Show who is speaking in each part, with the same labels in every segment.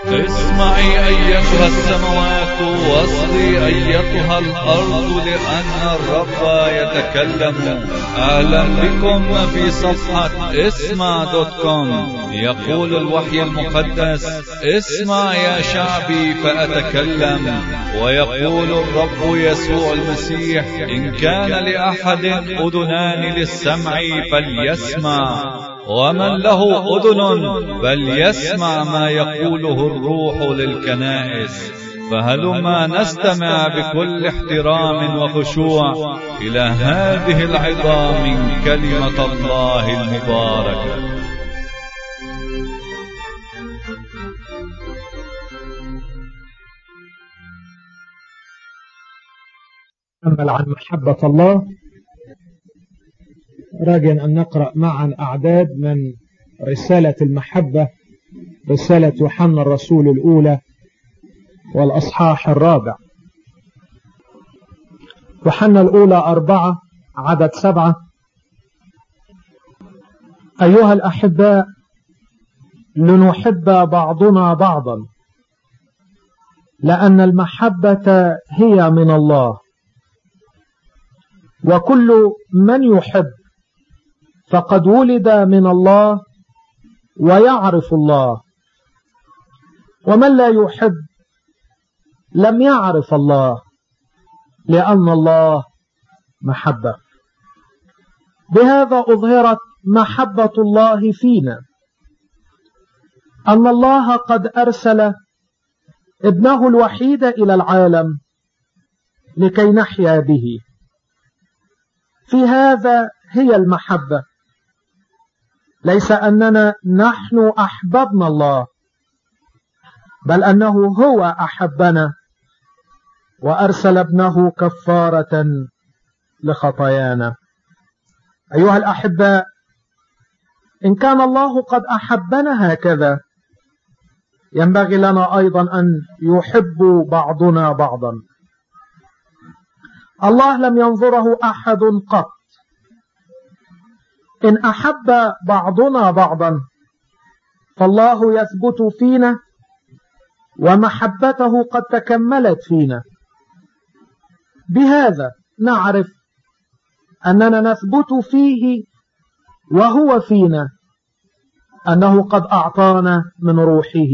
Speaker 1: اسمعي أيتها السماوات واصغي أيتها الأرض لأن الرب يتكلم أهلا بكم في صفحة اسمع دوت كوم يقول الوحي المقدس اسمع يا شعبي فأتكلم ويقول الرب يسوع المسيح إن كان لأحد أذنان للسمع فليسمع ومن له أذن فليسمع ما يقوله الروح للكنائس فهلما نستمع بكل احترام وخشوع إلى هذه العظام من كلمة الله المباركة
Speaker 2: نتأمل عن محبة الله راجع أن نقرأ معا أعداد من رسالة المحبة رسالة يوحنا الرسول الأولى والأصحاح الرابع يوحنا الأولى أربعة عدد سبعة أيها الأحباء لنحب بعضنا بعضا لأن المحبة هي من الله وكل من يحب فقد ولد من الله ويعرف الله ومن لا يحب لم يعرف الله لأن الله محبة بهذا أظهرت محبة الله فينا أن الله قد أرسل ابنه الوحيد إلى العالم لكي نحيا به في هذا هي المحبة ليس أننا نحن أحببنا الله بل أنه هو أحبنا وأرسل ابنه كفارة لخطايانا أيها الأحباء إن كان الله قد أحبنا هكذا ينبغي لنا أيضا أن يحب بعضنا بعضا الله لم ينظره أحد قط إن أحب بعضنا بعضا فالله يثبت فينا ومحبته قد تكملت فينا بهذا نعرف أننا نثبت فيه وهو فينا أنه قد أعطانا من روحه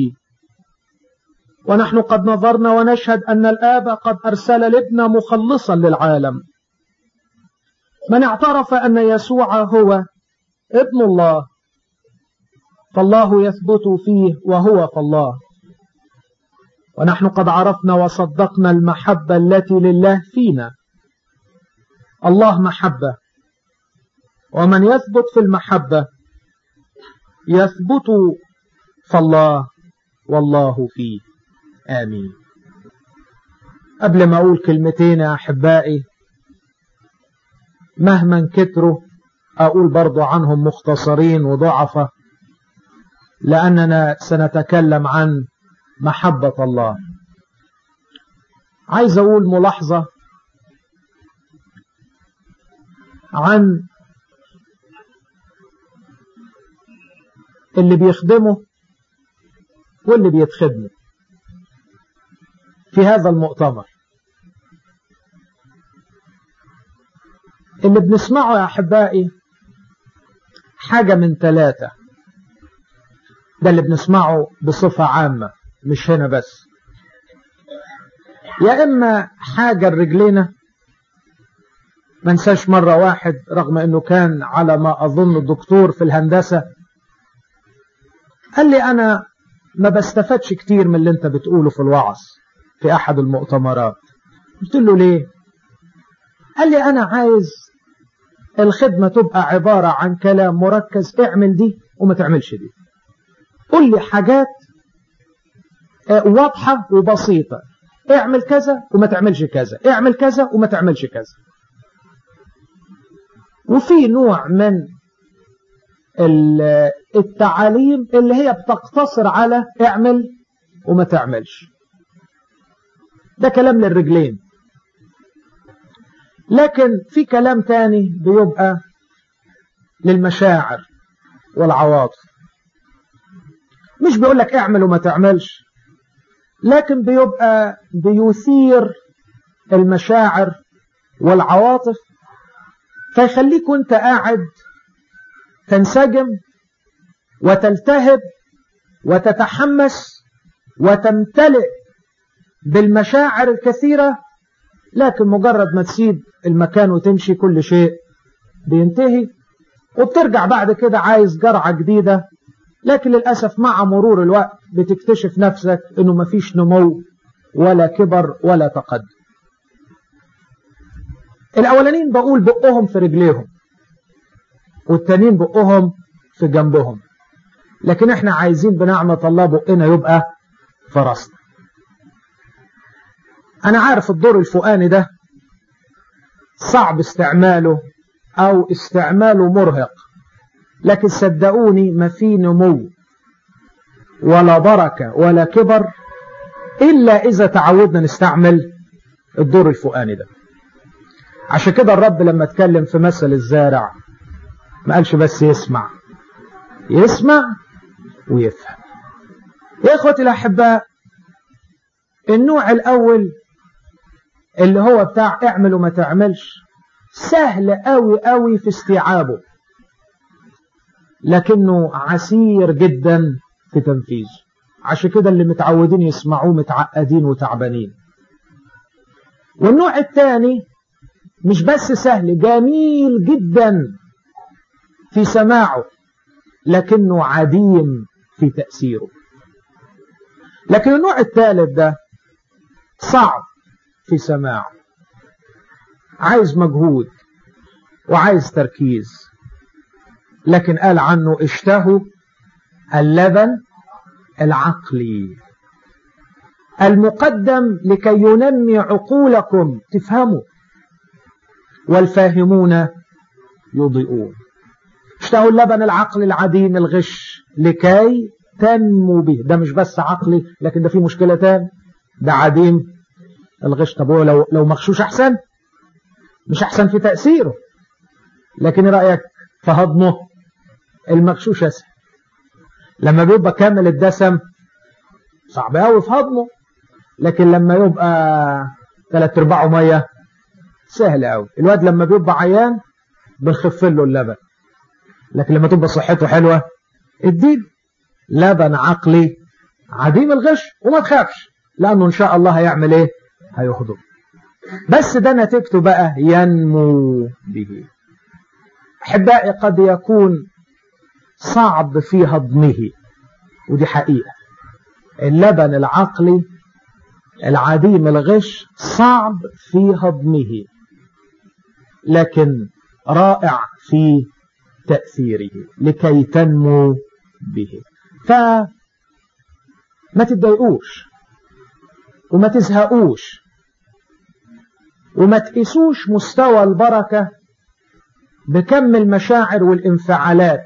Speaker 2: ونحن قد نظرنا ونشهد أن الآب قد أرسل الابن مخلصا للعالم من اعترف أن يسوع هو ابن الله فالله يثبت فيه وهو فالله ونحن قد عرفنا وصدقنا المحبة التي لله فينا الله محبة ومن يثبت في المحبة يثبت فالله والله فيه آمين قبل ما أقول كلمتين يا أحبائي مهما كتروا أقول برضو عنهم مختصرين وضعفة لأننا سنتكلم عن محبة الله عايز أقول ملاحظة عن اللي بيخدمه واللي بيتخدمه في هذا المؤتمر اللي بنسمعه يا أحبائي حاجة من ثلاثة ده اللي بنسمعه بصفة عامة مش هنا بس يا إما حاجة الرجلينا ما نساش مرة واحد رغم أنه كان على ما أظن دكتور في الهندسة قال لي أنا ما بستفادش كتير من اللي انت بتقوله في الوعظ في أحد المؤتمرات قلت له ليه قال لي أنا عايز الخدمة تبقى عبارة عن كلام مركز اعمل دي وما تعملش دي قل لي حاجات واضحة وبسيطة اعمل كذا وما تعملش كذا اعمل كذا وما تعملش كذا وفي نوع من التعاليم اللي هي بتقتصر على اعمل وما تعملش ده كلام للرجلين لكن في كلام تاني بيبقى للمشاعر والعواطف مش بيقول لك اعمل وما تعملش لكن بيبقى بيثير المشاعر والعواطف فيخليك وانت قاعد تنسجم وتلتهب وتتحمس وتمتلئ بالمشاعر الكثيرة لكن مجرد ما تسيب المكان وتمشي كل شيء بينتهي وبترجع بعد كده عايز جرعة جديدة لكن للأسف مع مرور الوقت بتكتشف نفسك انه مفيش نمو ولا كبر ولا تقدم الاولانيين بقول بقهم في رجليهم والتانيين بقهم في جنبهم لكن احنا عايزين بنعمة الله بقنا يبقى في راسنا انا عارف الدور الفوقاني ده صعب استعماله او استعماله مرهق لكن صدقوني ما في نمو ولا بركة ولا كبر إلا إذا تعودنا نستعمل الدور الفوقاني ده عشان كده الرب لما اتكلم في مثل الزارع ما قالش بس يسمع يسمع ويفهم يا إخوتي الأحباء النوع الأول اللي هو بتاع اعمل وما تعملش سهل قوي قوي في استيعابه لكنه عسير جدا في تنفيذه عشان كده اللي متعودين يسمعوه متعقدين وتعبانين والنوع الثاني مش بس سهل جميل جدا في سماعه لكنه عديم في تأثيره لكن النوع الثالث ده صعب في سماعه عايز مجهود وعايز تركيز لكن قال عنه اشتهوا اللبن العقلي المقدم لكي ينمي عقولكم تفهموا والفاهمون يضيئون اشتهوا اللبن العقلي العديم الغش لكي تنمو به ده مش بس عقلي لكن ده فيه مشكلة تاني ده عديم الغش طب هو لو لو مغشوش احسن مش احسن في تأثيره لكن رأيك في هضمه المغشوش اسهل لما بيبقى كامل الدسم صعب قوي في هضمه لكن لما يبقى ثلاث ارباعه ميه سهل قوي الواد لما بيبقى عيان بنخف له اللبن لكن لما تبقى صحته حلوه اديه لبن عقلي عديم الغش وما تخافش لانه ان شاء الله هيعمل ايه هيخضر بس ده نتيجته بقى ينمو به احبائي قد يكون صعب في هضمه ودي حقيقة اللبن العقلي العديم الغش صعب في هضمه لكن رائع في تأثيره لكي تنمو به فما تتضايقوش وما تزهقوش وما تقيسوش مستوى البركة بكم المشاعر والانفعالات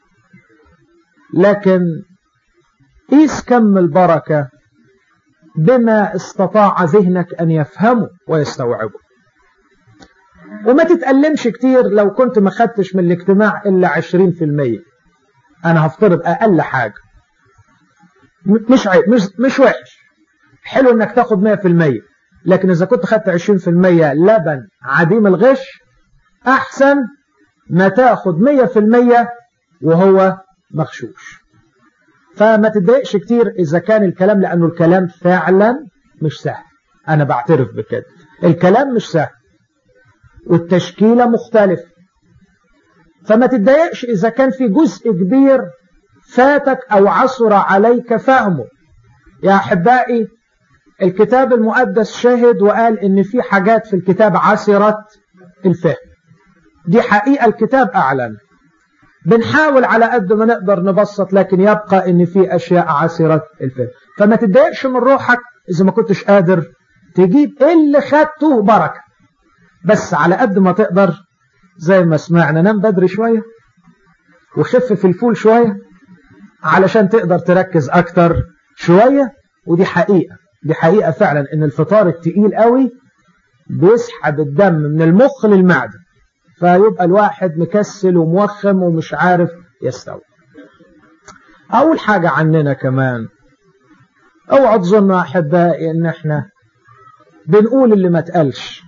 Speaker 2: لكن قيس كم البركة بما استطاع ذهنك أن يفهمه ويستوعبه وما تتألمش كتير لو كنت ما خدتش من الاجتماع إلا عشرين في المية أنا هفترض أقل حاجة مش عيب مش, مش وحش حلو انك تاخد مية في المية لكن إذا كنت خدت عشرين في المية لبن عديم الغش أحسن ما تاخد مية في المية وهو مغشوش فما تتضايقش كتير إذا كان الكلام لأنه الكلام فعلا مش سهل أنا بعترف بكده الكلام مش سهل والتشكيلة مختلف فما تتضايقش إذا كان في جزء كبير فاتك أو عصر عليك فهمه يا أحبائي الكتاب المقدس شهد وقال إن في حاجات في الكتاب عسرت الفهم دي حقيقة الكتاب أعلن بنحاول على قد ما نقدر نبسط لكن يبقى ان في اشياء عسرة الفهم فما تتضايقش من روحك اذا ما كنتش قادر تجيب اللي خدته بركة بس على قد ما تقدر زي ما سمعنا نام بدري شوية وخف في الفول شوية علشان تقدر تركز اكتر شوية ودي حقيقة دي حقيقة فعلا ان الفطار التقيل قوي بيسحب الدم من المخ للمعدة فيبقى الواحد مكسل وموخم ومش عارف يستوعب أول حاجة عننا كمان اوعوا تظنوا احبائي ان احنا بنقول اللي ما تقالش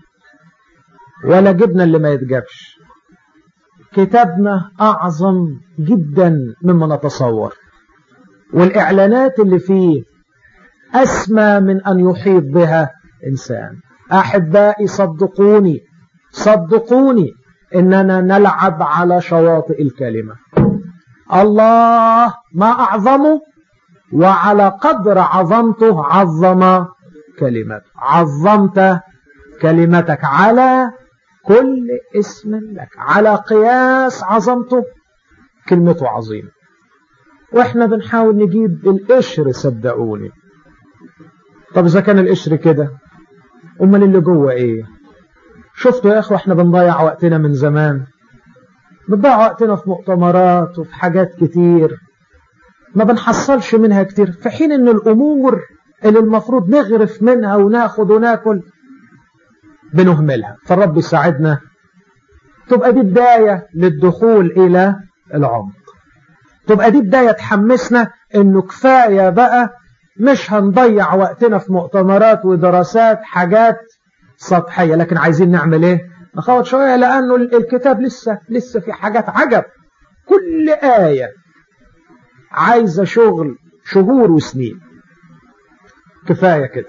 Speaker 2: ولا جبنا اللي ما يتجابش كتابنا اعظم جدا مما نتصور والاعلانات اللي فيه اسمى من ان يحيط بها انسان احبائي صدقوني صدقوني اننا نلعب على شواطئ الكلمه الله ما اعظمه وعلى قدر عظمته عظم كلمته عظمت كلمتك على كل اسم لك على قياس عظمته كلمته عظيمة واحنا بنحاول نجيب القشر صدقوني طب اذا كان القشر كده امال اللي جوه ايه شفتوا يا اخوة احنا بنضيع وقتنا من زمان بنضيع وقتنا في مؤتمرات وفي حاجات كتير ما بنحصلش منها كتير في حين ان الامور اللي المفروض نغرف منها وناخد وناكل بنهملها فالرب يساعدنا تبقى دي بداية للدخول إلى العمق تبقى دي بداية تحمسنا إنه كفاية بقى مش هنضيع وقتنا في مؤتمرات ودراسات حاجات سطحية لكن عايزين نعمل إيه؟ نخوض شوية لأنه الكتاب لسه لسه في حاجات عجب كل آية عايزة شغل شهور وسنين كفاية كده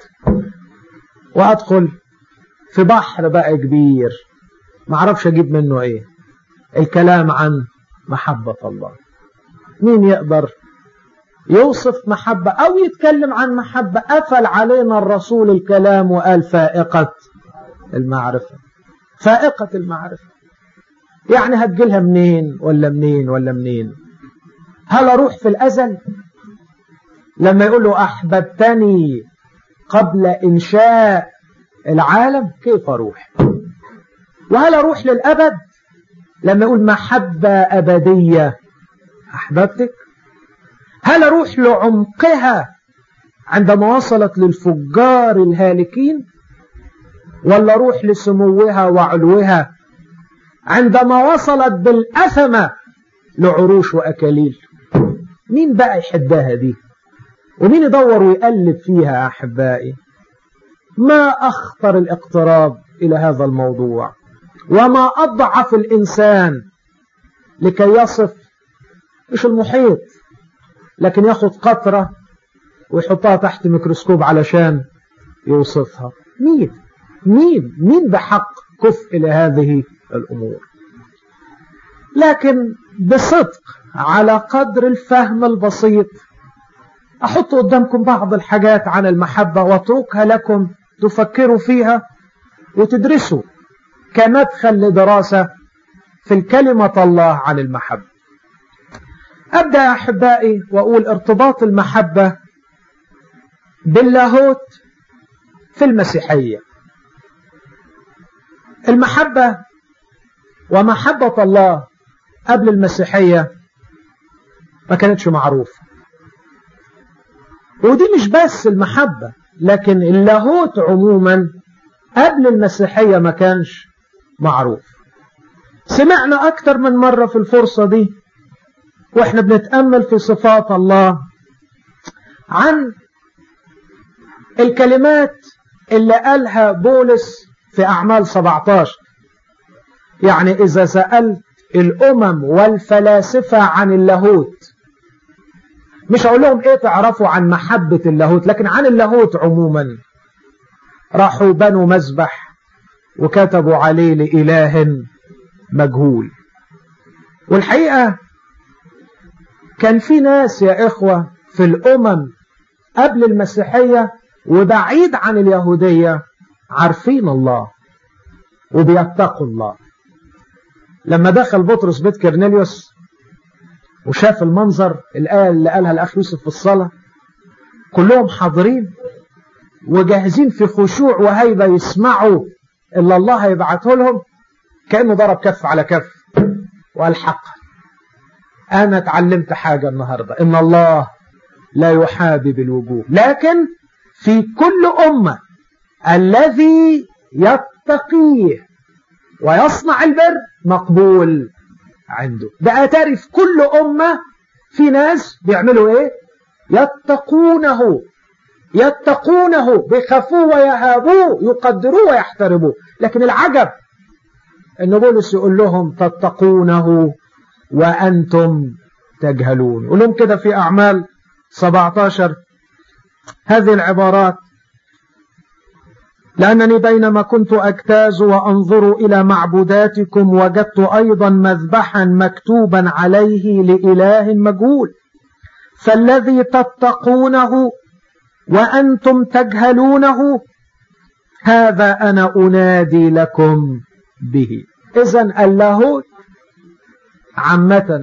Speaker 2: وأدخل في بحر بقى كبير ما اعرفش اجيب منه ايه الكلام عن محبة الله مين يقدر يوصف محبة او يتكلم عن محبة قفل علينا الرسول الكلام وقال فائقة المعرفة فائقة المعرفة يعني هتجيلها منين ولا منين ولا منين هل اروح في الازل لما يقول له احببتني قبل انشاء العالم كيف اروح وهل اروح للابد لما يقول محبة ابدية احببتك هل اروح لعمقها عندما وصلت للفجار الهالكين ولا اروح لسموها وعلوها عندما وصلت بالاثمة لعروش واكاليل مين بقى يحبها دي ومين يدور ويقلب فيها احبائي ما أخطر الاقتراب إلى هذا الموضوع وما أضعف الإنسان لكي يصف مش المحيط لكن ياخد قطرة ويحطها تحت ميكروسكوب علشان يوصفها مين مين مين بحق كفء لهذه الأمور لكن بصدق على قدر الفهم البسيط أحط قدامكم بعض الحاجات عن المحبة واتركها لكم تفكروا فيها وتدرسوا كمدخل لدراسة في الكلمة الله عن المحبة أبدأ أحبائي وأقول ارتباط المحبة باللاهوت في المسيحية المحبة ومحبة الله قبل المسيحية ما كانتش معروفة ودي مش بس المحبة لكن اللاهوت عموما قبل المسيحية ما كانش معروف سمعنا أكتر من مرة في الفرصة دي وإحنا بنتأمل في صفات الله عن الكلمات اللي قالها بولس في أعمال 17 يعني إذا سألت الأمم والفلاسفة عن اللاهوت مش هقول لهم ايه تعرفوا عن محبة اللاهوت لكن عن اللاهوت عموما راحوا بنوا مذبح وكتبوا عليه لإله مجهول والحقيقة كان في ناس يا إخوة في الأمم قبل المسيحية وبعيد عن اليهودية عارفين الله وبيتقوا الله لما دخل بطرس بيت كرنيليوس وشاف المنظر الآية اللي قالها الأخ يوسف في الصلاة كلهم حاضرين وجاهزين في خشوع وهيبة يسمعوا إلا الله هيبعته لهم كأنه ضرب كف على كف وقال حق أنا اتعلمت حاجة النهاردة إن الله لا يحابب الوجوه لكن في كل أمة الذي يتقيه ويصنع البر مقبول عنده ده أتاري في كل أمة في ناس بيعملوا إيه يتقونه يتقونه بيخافوه ويهابوه يقدروه ويحترموه لكن العجب ان بولس يقول لهم تتقونه وانتم تجهلون يقول لهم كده في اعمال 17 هذه العبارات لأنني بينما كنت أجتاز وأنظر إلى معبوداتكم وجدت أيضا مذبحا مكتوبا عليه لإله مجهول فالذي تتقونه وأنتم تجهلونه هذا أنا أنادي لكم به إذا اللاهوت عامة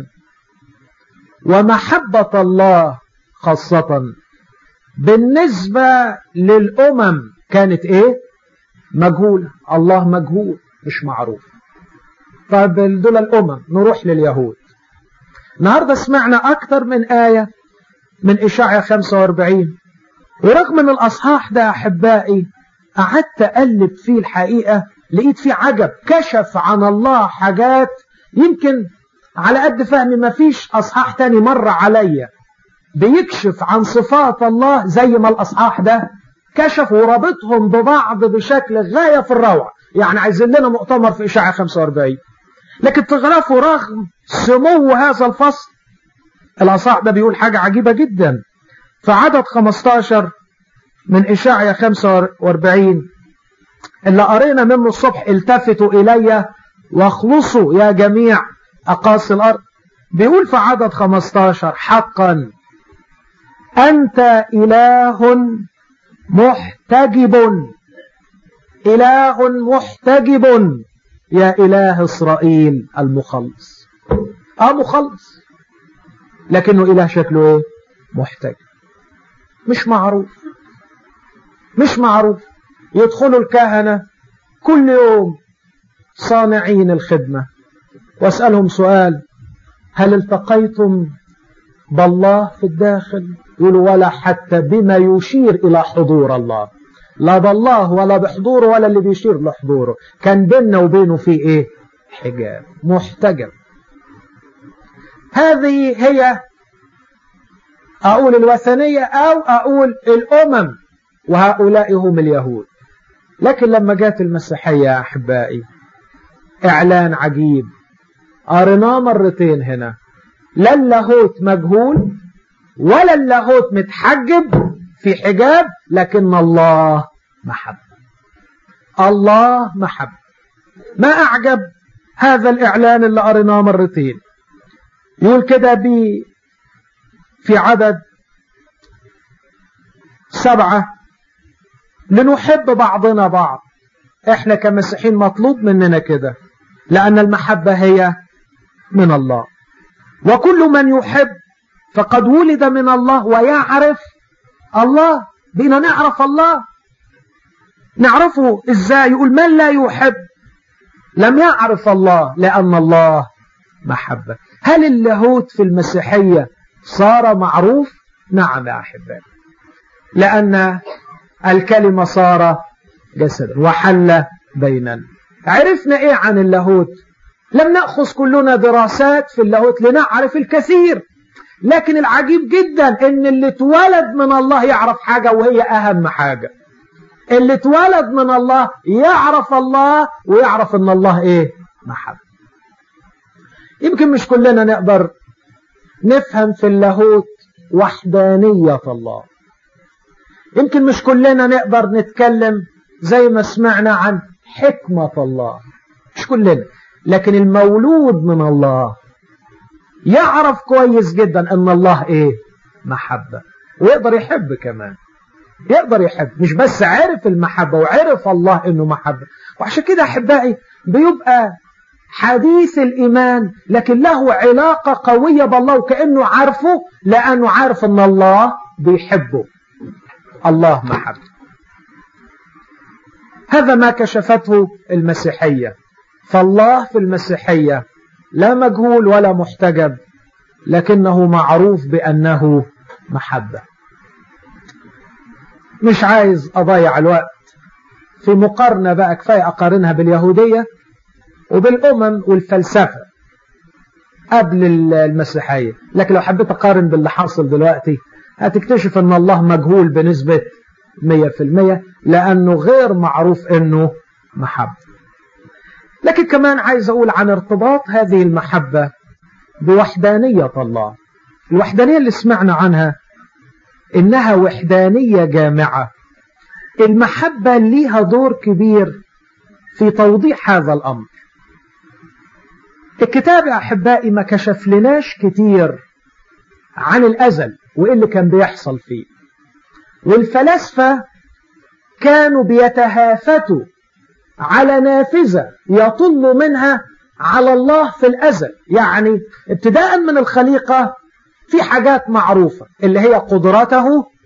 Speaker 2: ومحبة الله خاصة بالنسبة للأمم كانت إيه مجهولة الله مجهول مش معروف طيب دول الأمم نروح لليهود النهاردة سمعنا أكثر من آية من إشاعة 45 ورغم من الأصحاح ده أحبائي قعدت أقلب فيه الحقيقة لقيت فيه عجب كشف عن الله حاجات يمكن على قد فهمي ما فيش أصحاح تاني مر عليا بيكشف عن صفات الله زي ما الأصحاح ده كشف ورابطهم ببعض بشكل غاية في الروعة يعني عايزين لنا مؤتمر في إشاعة 45 لكن تغرفوا رغم سمو هذا الفصل الأصحاح ده بيقول حاجة عجيبة جدا فعدد 15 من إشاعة 45 اللي قرينا منه الصبح التفتوا إلي واخلصوا يا جميع أقاصي الأرض بيقول في عدد 15 حقا أنت إله محتجب إله محتجب يا إله إسرائيل المخلص آه مخلص لكنه إله شكله إيه محتجب مش معروف مش معروف يدخلوا الكهنة كل يوم صانعين الخدمة واسألهم سؤال هل التقيتم بالله في الداخل يقولوا ولا حتى بما يشير إلى حضور الله لا بالله ولا بحضوره ولا اللي بيشير لحضوره كان بيننا وبينه في ايه حجاب محتجب هذه هي أقول الوثنية أو أقول الأمم وهؤلاء هم اليهود لكن لما جاءت المسيحية يا أحبائي إعلان عجيب قريناه مرتين هنا لا اللاهوت مجهول ولا اللاهوت متحجب في حجاب لكن الله محب الله محب ما أعجب هذا الإعلان اللي قريناه مرتين يقول كده بي في عدد سبعة لنحب بعضنا بعض احنا كمسيحيين مطلوب مننا كده لأن المحبة هي من الله وكل من يحب فقد ولد من الله ويعرف الله بينا نعرف الله نعرفه ازاي يقول من لا يحب لم يعرف الله لأن الله محبة هل اللاهوت في المسيحية صار معروف نعم يا أحبائي لأن الكلمة صار جسدا وحل بيننا عرفنا ايه عن اللاهوت لم نأخذ كلنا دراسات في اللاهوت لنعرف الكثير لكن العجيب جدا ان اللي اتولد من الله يعرف حاجة وهي اهم حاجة اللي اتولد من الله يعرف الله ويعرف ان الله ايه محب يمكن مش كلنا نقدر نفهم في اللاهوت وحدانية الله يمكن مش كلنا نقدر نتكلم زي ما سمعنا عن حكمة الله مش كلنا لكن المولود من الله يعرف كويس جدا ان الله ايه محبة ويقدر يحب كمان يقدر يحب مش بس عرف المحبة وعرف الله انه محبة وعشان كده احبائي بيبقى حديث الإيمان لكن له علاقة قوية بالله وكأنه عارفه لأنه عارف أن الله بيحبه الله محب هذا ما كشفته المسيحية فالله في المسيحية لا مجهول ولا محتجب لكنه معروف بأنه محبة مش عايز أضيع الوقت في مقارنة بقى كفاية أقارنها باليهودية وبالأمم والفلسفة قبل المسيحية لكن لو حبيت أقارن باللي حاصل دلوقتي هتكتشف أن الله مجهول بنسبة مية في المية لأنه غير معروف أنه محبة لكن كمان عايز أقول عن ارتباط هذه المحبة بوحدانية الله الوحدانية اللي سمعنا عنها إنها وحدانية جامعة المحبة ليها دور كبير في توضيح هذا الأمر الكتاب يا أحبائي ما كشف لناش كتير عن الأزل وإيه اللي كان بيحصل فيه والفلاسفة كانوا بيتهافتوا على نافذة يطل منها على الله في الأزل يعني ابتداء من الخليقة في حاجات معروفة اللي هي قدرته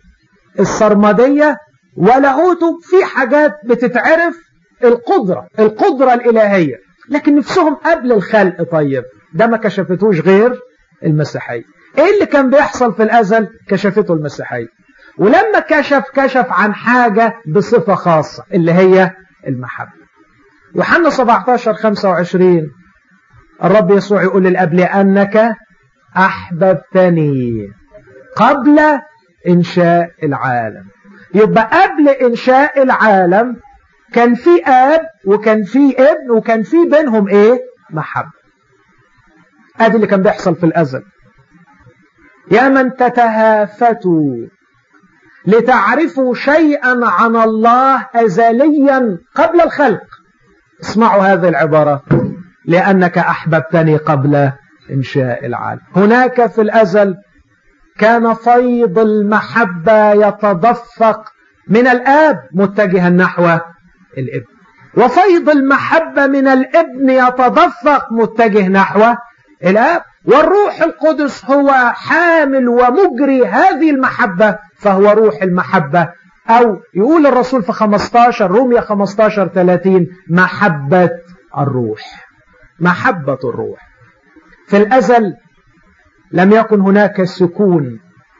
Speaker 2: السرمدية ولاهوته في حاجات بتتعرف القدرة القدرة الإلهية لكن نفسهم قبل الخلق طيب ده ما كشفتوش غير المسيحية ايه اللي كان بيحصل في الأزل كشفته المسيحية ولما كشف كشف عن حاجة بصفة خاصة اللي هي المحبة يوحنا 17 25 الرب يسوع يقول للأب لأنك أحببتني قبل إنشاء العالم يبقى قبل إنشاء العالم كان في آب وكان في ابن وكان في بينهم إيه محبة ادي اللي كان بيحصل في الأزل يا من تتهافتوا لتعرفوا شيئا عن الله أزليا قبل الخلق اسمعوا هذه العبارة لأنك أحببتني قبل إنشاء العالم هناك في الأزل كان فيض المحبة يتدفق من الآب متجها نحو الابن وفيض المحبة من الابن يتدفق متجه نحو الآب والروح القدس هو حامل ومجري هذه المحبة فهو روح المحبة أو يقول الرسول في 15 رومية 15 30 محبة الروح محبة الروح في الأزل لم يكن هناك سكون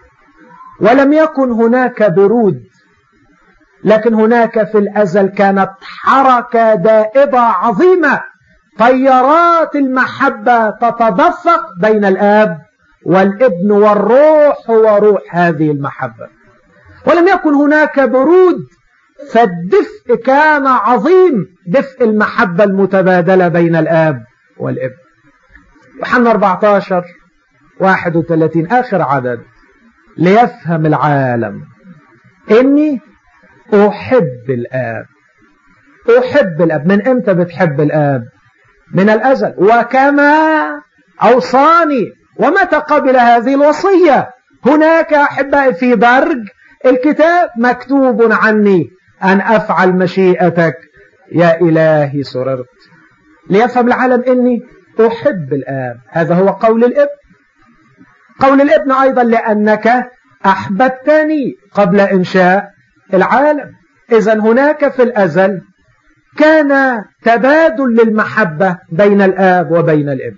Speaker 2: ولم يكن هناك برود لكن هناك في الأزل كانت حركة دائبة عظيمة طيارات المحبة تتدفق بين الآب والابن والروح هو روح هذه المحبة ولم يكن هناك برود فالدفء كان عظيم دفء المحبة المتبادلة بين الآب والابن يوحنا 14 31 آخر عدد ليفهم العالم إني أحب الآب أحب الآب من إمتى بتحب الآب من الأزل وكما أوصاني ومتى قبل هذه الوصية هناك أحبائي في درج الكتاب مكتوب عني أن أفعل مشيئتك يا إلهي سررت ليفهم العالم إني أحب الآب هذا هو قول الابن قول الابن أيضا لأنك أحببتني قبل إنشاء العالم إذا هناك في الأزل كان تبادل للمحبة بين الآب وبين الابن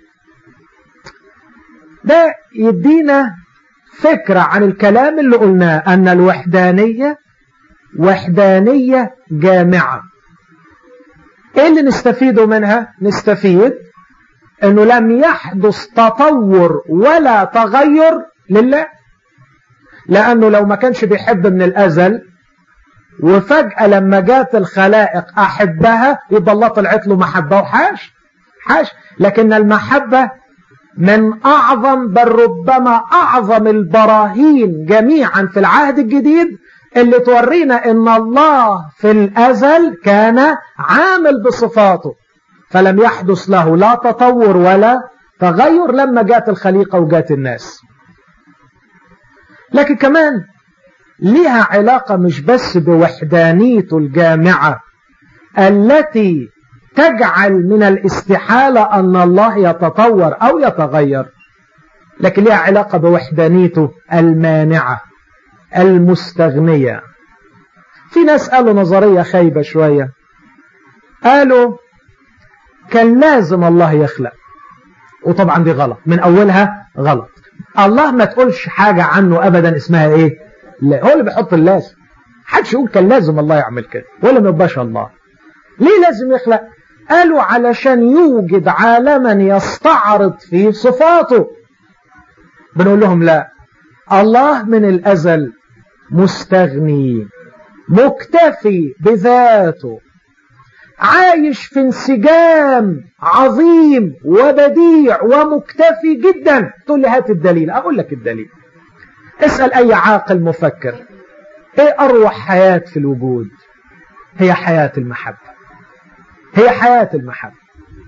Speaker 2: ده يدينا فكرة عن الكلام اللي قلناه أن الوحدانية وحدانية جامعة إيه اللي نستفيده منها نستفيد أنه لم يحدث تطور ولا تغير لله لأنه لو ما كانش بيحب من الأزل وفجأة لما جات الخلائق أحبها يبقى الله طلعت له محبة وحاش حاش لكن المحبة من أعظم بل ربما أعظم البراهين جميعا في العهد الجديد اللي تورينا ان الله في الأزل كان عامل بصفاته فلم يحدث له لا تطور ولا تغير لما جات الخليقة وجات الناس لكن كمان لها علاقة مش بس بوحدانيته الجامعة التي تجعل من الاستحالة أن الله يتطور أو يتغير لكن لها علاقة بوحدانيته المانعة المستغنية في ناس قالوا نظرية خايبة شوية قالوا كان لازم الله يخلق وطبعا دي غلط من أولها غلط الله ما تقولش حاجة عنه أبدا اسمها إيه لا هو اللي بيحط اللازم حدش يقول كان لازم الله يعمل كده ولا ما يبقاش الله ليه لازم يخلق قالوا علشان يوجد عالما يستعرض فيه صفاته بنقول لهم لا الله من الأزل مستغني مكتفي بذاته عايش في انسجام عظيم وبديع ومكتفي جدا تقول لي هات الدليل اقول لك الدليل اسأل اي عاقل مفكر ايه اروح حياة في الوجود هي حياة المحبة هي حياة المحبة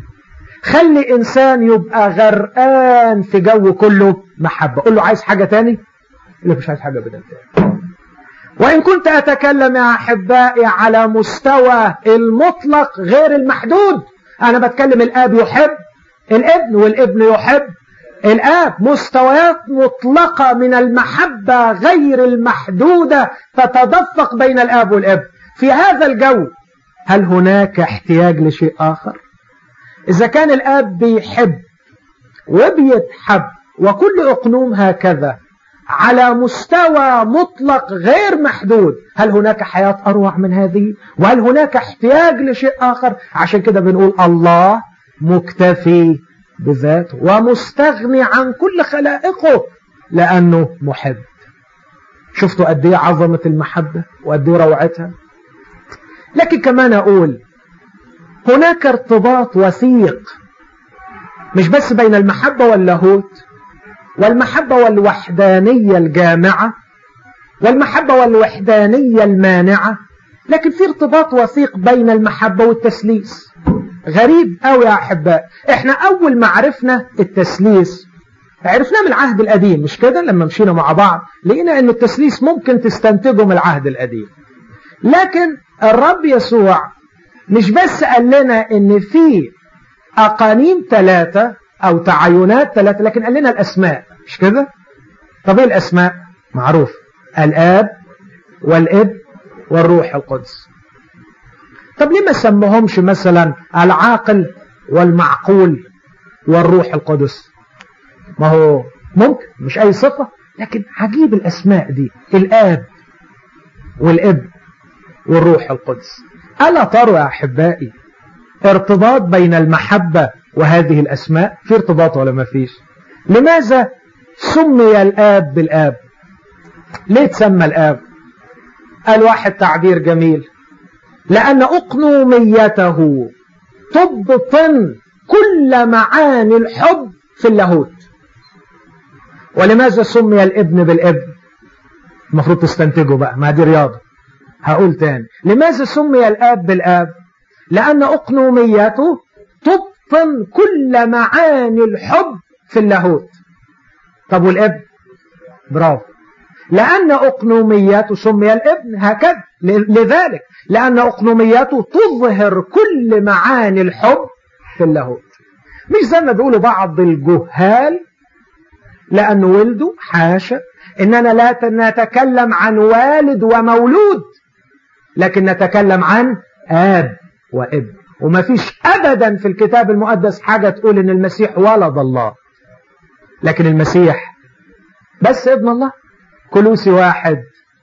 Speaker 2: خلي انسان يبقى غرقان في جو كله محبة قول له عايز حاجة تاني يقول لك مش عايز حاجة بدل تاني وإن كنت أتكلم يا أحبائي على مستوى المطلق غير المحدود أنا بتكلم الآب يحب الابن والابن يحب الآب مستويات مطلقة من المحبة غير المحدودة تتدفق بين الآب والابن في هذا الجو هل هناك احتياج لشيء آخر إذا كان الآب بيحب وبيتحب وكل أقنوم هكذا على مستوى مطلق غير محدود هل هناك حياة أروع من هذه وهل هناك احتياج لشيء آخر عشان كده بنقول الله مكتفي بذاته ومستغني عن كل خلائقه لأنه محب شفتوا قد ايه عظمة المحبة وقد ايه روعتها لكن كمان أقول هناك ارتباط وثيق مش بس بين المحبة واللاهوت والمحبة والوحدانية الجامعة والمحبة والوحدانية المانعة لكن في ارتباط وثيق بين المحبة والتسليس غريب قوي يا أحباء احنا أول ما عرفنا التسليس عرفناه من العهد القديم مش كده لما مشينا مع بعض لقينا ان التسليس ممكن تستنتجه من العهد القديم لكن الرب يسوع مش بس قال لنا ان في اقانيم ثلاثة او تعينات ثلاثة لكن قال لنا الاسماء مش كده طب ايه الاسماء معروف الاب والاب والروح القدس طب ليه ما سموهمش مثلا العاقل والمعقول والروح القدس ما هو ممكن مش اي صفة لكن عجيب الاسماء دي الاب والاب والروح القدس ألا تروا يا أحبائي ارتباط بين المحبة وهذه الأسماء في ارتباط ولا ما فيش لماذا سمي الآب بالآب ليه تسمى الآب قال واحد تعبير جميل لأن أقنوميته تبطن كل معاني الحب في اللاهوت ولماذا سمي الابن بالابن المفروض تستنتجوا بقى ما دي رياضة هقول تاني لماذا سمي الآب بالآب لأن أقنوميته تبطن كل معاني الحب في اللاهوت طب والابن برافو لأن أقنوميته سمي الابن هكذا لذلك لأن أقنوميته تظهر كل معاني الحب في اللاهوت مش زي ما بيقولوا بعض الجهال لأنه ولده حاشا إننا لا نتكلم عن والد ومولود لكن نتكلم عن آب وابن وما فيش أبدا في الكتاب المقدس حاجة تقول إن المسيح ولد الله لكن المسيح بس ابن الله كلوسي واحد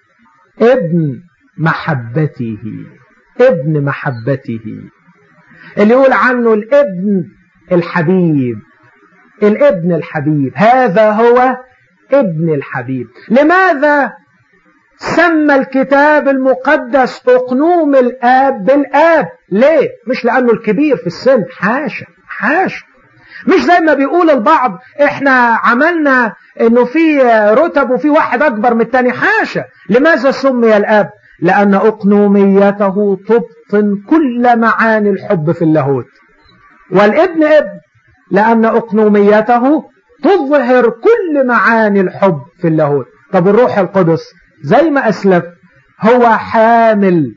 Speaker 2: ابن محبته ابن محبته اللي يقول عنه الابن الحبيب الابن الحبيب هذا هو ابن الحبيب لماذا سمى الكتاب المقدس أقنوم الآب بالآب ليه؟ مش لأنه الكبير في السن حاشا حاشا مش زي ما بيقول البعض احنا عملنا انه في رتب وفي واحد اكبر من التاني حاشا لماذا سمي الاب لان اقنوميته تبطن كل معاني الحب في اللاهوت والابن ابن لان اقنوميته تظهر كل معاني الحب في اللاهوت طب الروح القدس زي ما أسلف هو حامل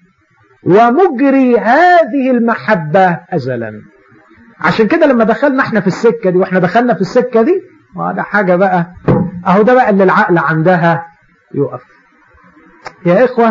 Speaker 2: ومجري هذه المحبة أزلا عشان كده لما دخلنا احنا في السكة دي واحنا دخلنا في السكة دي ده حاجة بقى اهو ده بقى اللي العقل عندها يقف يا إخوة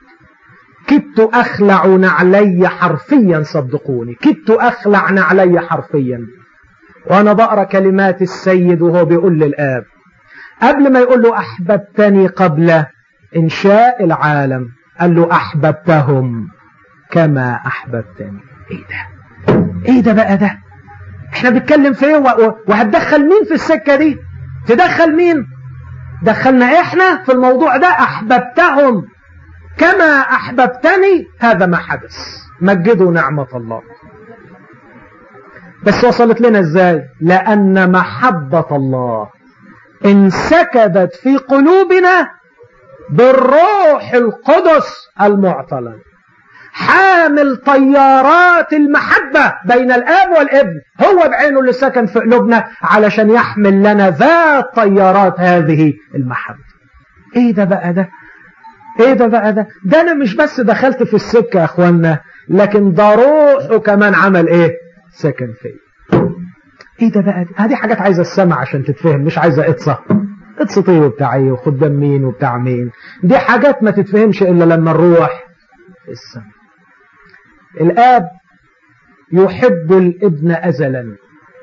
Speaker 2: كدت أخلع نعلي حرفيا صدقوني كدت أخلع نعلي حرفيا وأنا بقرأ كلمات السيد وهو بيقول للآب قبل ما يقول له أحببتني قبل إنشاء العالم قال له أحببتهم كما أحببتني إيه ده إيه ده بقى ده إحنا بنتكلم في إيه وهتدخل مين في السكة دي تدخل مين دخلنا إحنا في الموضوع ده أحببتهم كما أحببتني هذا ما حدث مجدوا نعمة الله بس وصلت لنا ازاي لأن محبة الله انسكبت في قلوبنا بالروح القدس المعطلة حامل طيارات المحبة بين الآب والابن هو بعينه اللي سكن في قلوبنا علشان يحمل لنا ذات طيارات هذه المحبة ايه ده بقى ده ايه ده بقى ده ده انا مش بس دخلت في السكة يا اخوانا لكن ده روحه كمان عمل ايه سكن فيه ايه ده بقى دي هذه حاجات عايزة السمع عشان تتفهم مش عايزة اقصى اقصى ايه وبتاع ايه وخدام مين وبتاع مين دي حاجات ما تتفهمش الا لما نروح السمع الاب يحب الابن ازلا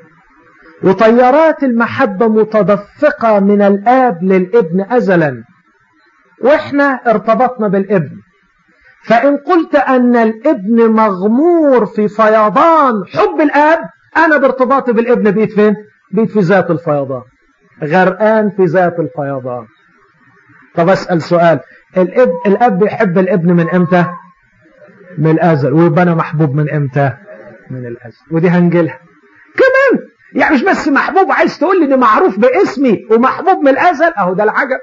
Speaker 2: وطيارات المحبة متدفقة من الاب للابن ازلا واحنا ارتبطنا بالابن فإن قلت أن الابن مغمور في فيضان حب الآب أنا بارتباطي بالابن بيت فين؟ بيت في ذات الفيضان غرقان في ذات الفيضان طب أسأل سؤال الاب, الأب بيحب الابن من إمتى؟ من الأزل ويبقى أنا محبوب من إمتى؟ من الأزل ودي هنجلها كمان يعني مش بس محبوب عايز تقول لي إني معروف باسمي ومحبوب من الأزل أهو ده العجب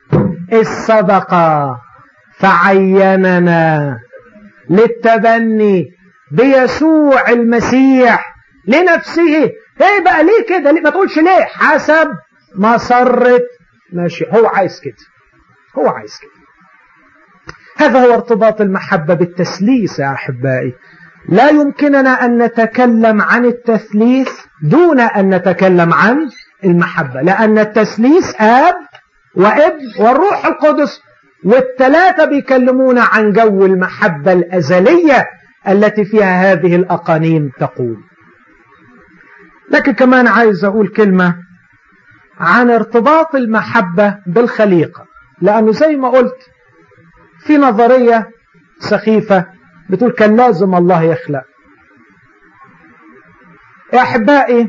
Speaker 2: الصدقة فعيننا للتبني بيسوع المسيح لنفسه ايه بقى ليه كده ليه ما تقولش ليه حسب مسرة ماشي هو عايز كده هو عايز كده هذا هو ارتباط المحبة بالتسليس يا أحبائي لا يمكننا أن نتكلم عن التثليث دون أن نتكلم عن المحبة لأن التسليس آب وابن والروح القدس والثلاثة بيكلمونا عن جو المحبة الأزلية التي فيها هذه الأقانيم تقوم لكن كمان عايز أقول كلمة عن ارتباط المحبة بالخليقة لأنه زي ما قلت في نظرية سخيفة بتقول كان لازم الله يخلق يا أحبائي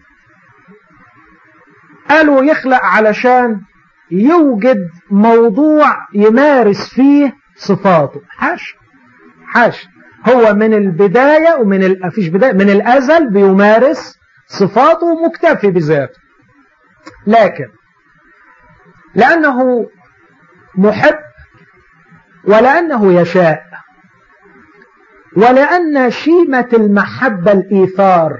Speaker 2: قالوا يخلق علشان يوجد موضوع يمارس فيه صفاته حاش حاش هو من البداية ومن ال... فيش بداية من الأزل بيمارس صفاته مكتفي بذاته لكن لأنه محب ولأنه يشاء ولأن شيمة المحبة الإيثار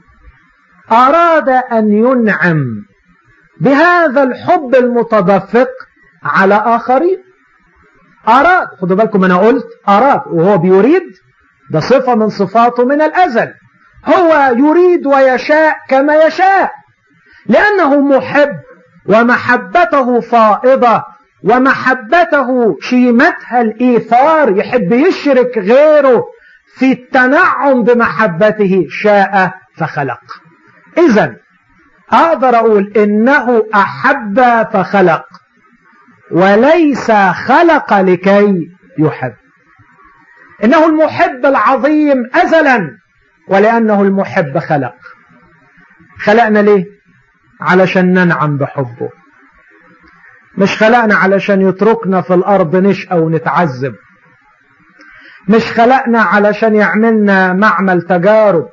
Speaker 2: أراد أن ينعم بهذا الحب المتدفق على آخرين أراد خدوا بالكم أنا قلت أراد وهو بيريد ده صفة من صفاته من الأزل هو يريد ويشاء كما يشاء لأنه محب ومحبته فائضة ومحبته شيمتها الإيثار يحب يشرك غيره في التنعم بمحبته شاء فخلق إذا أقدر أقول إنه أحب فخلق وليس خلق لكي يحب إنه المحب العظيم أزلا ولأنه المحب خلق خلقنا ليه علشان ننعم بحبه مش خلقنا علشان يتركنا في الأرض نشأى ونتعذب مش خلقنا علشان يعملنا معمل تجارب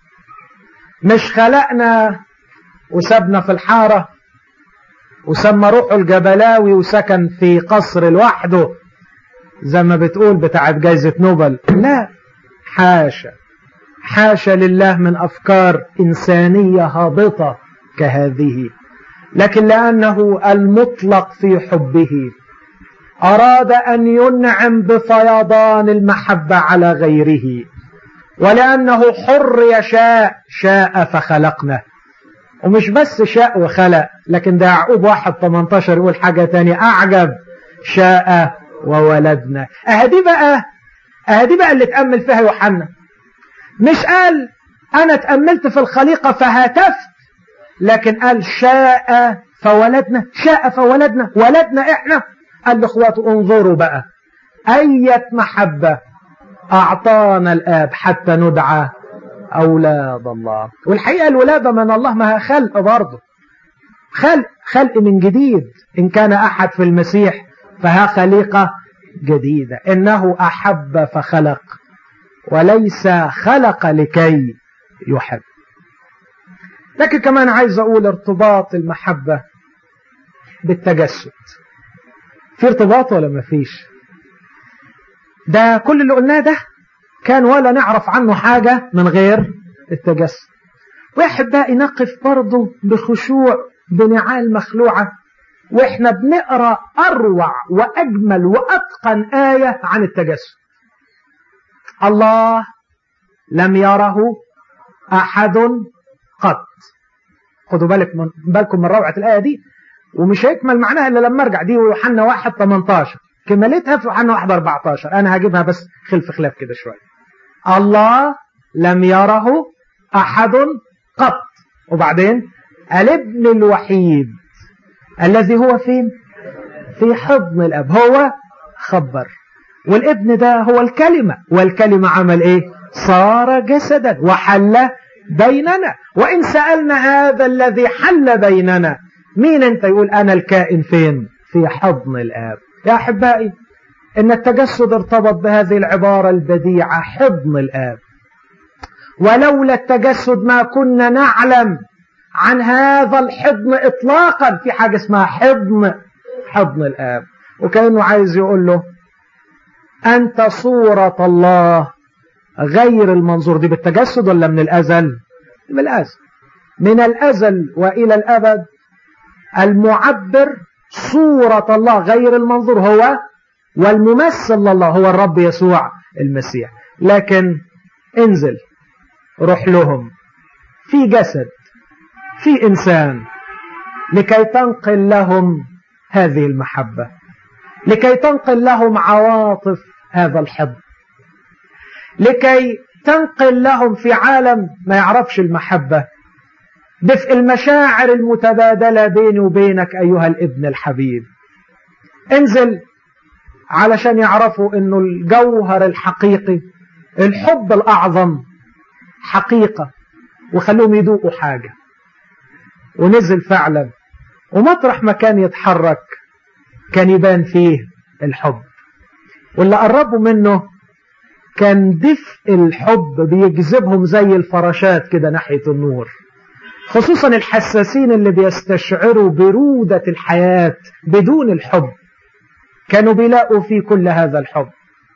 Speaker 2: مش خلقنا وسابنا في الحارة وسمى روحه الجبلاوي وسكن في قصر لوحده زي ما بتقول بتاعت جايزة نوبل لا حاشا حاشا لله من أفكار إنسانية هابطة كهذه لكن لأنه المطلق في حبه أراد أن ينعم بفيضان المحبة على غيره ولأنه حر يشاء شاء فخلقنا ومش بس شاء وخلق لكن ده يعقوب واحد 18 يقول حاجة تانية أعجب شاء وولدنا أهدي بقى أهدي بقى اللي تأمل فيها يوحنا مش قال أنا تأملت في الخليقة فهتفت لكن قال شاء فولدنا شاء فولدنا ولدنا إحنا قال لإخواته انظروا بقى أية محبة أعطانا الآب حتى ندعى أولاد الله والحقيقة الولادة من الله ما خلق برضه خلق خلق من جديد إن كان أحد في المسيح فها خليقة جديدة إنه أحب فخلق وليس خلق لكي يحب لكن كمان عايز أقول ارتباط المحبة بالتجسد في ارتباط ولا ما فيش ده كل اللي قلناه ده كان ولا نعرف عنه حاجة من غير التجسد واحد بقى نقف برضه بخشوع بنعال مخلوعة واحنا بنقرا اروع واجمل واتقن ايه عن التجسد الله لم يره احد قط خدوا بالك من بالكم من روعه الايه دي ومش هيكمل معناها الا لما ارجع دي ويوحنا 1 18 كملتها في يوحنا 1 14 انا هجيبها بس خلف خلاف كده شويه الله لم يره احد قط وبعدين الابن الوحيد الذي هو فين في حضن الاب هو خبر والابن ده هو الكلمة والكلمة عمل ايه صار جسدا وحل بيننا وإن سألنا هذا الذي حل بيننا مين انت يقول أنا الكائن فين في حضن الآب يا أحبائي إن التجسد ارتبط بهذه العبارة البديعة حضن الآب ولولا التجسد ما كنا نعلم عن هذا الحضن إطلاقا في حاجة اسمها حضن حضن الآب وكأنه عايز يقول له أنت صورة الله غير المنظور دي بالتجسد ولا من الأزل من الأزل من الأزل وإلى الأبد المعبر صورة الله غير المنظور هو والممثل لله هو الرب يسوع المسيح لكن انزل روح لهم في جسد في إنسان لكي تنقل لهم هذه المحبة لكي تنقل لهم عواطف هذا الحب لكي تنقل لهم في عالم ما يعرفش المحبة دفء المشاعر المتبادلة بيني وبينك أيها الابن الحبيب انزل علشان يعرفوا انه الجوهر الحقيقي الحب الأعظم حقيقة وخلوهم يذوقوا حاجة ونزل فعلا ومطرح ما كان يتحرك كان يبان فيه الحب واللي قربوا منه كان دفء الحب بيجذبهم زي الفراشات كده ناحية النور خصوصا الحساسين اللي بيستشعروا برودة الحياة بدون الحب كانوا بيلاقوا فيه كل هذا الحب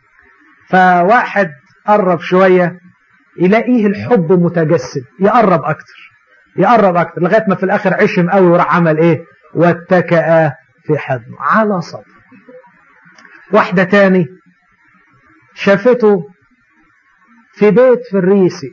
Speaker 2: فواحد قرب شوية يلاقيه الحب متجسد يقرب أكتر يقرب أكتر لغاية ما في الآخر عشم قوي وراح عمل إيه واتكأ في حضنه على صدر واحدة تاني شافته في بيت في الريسي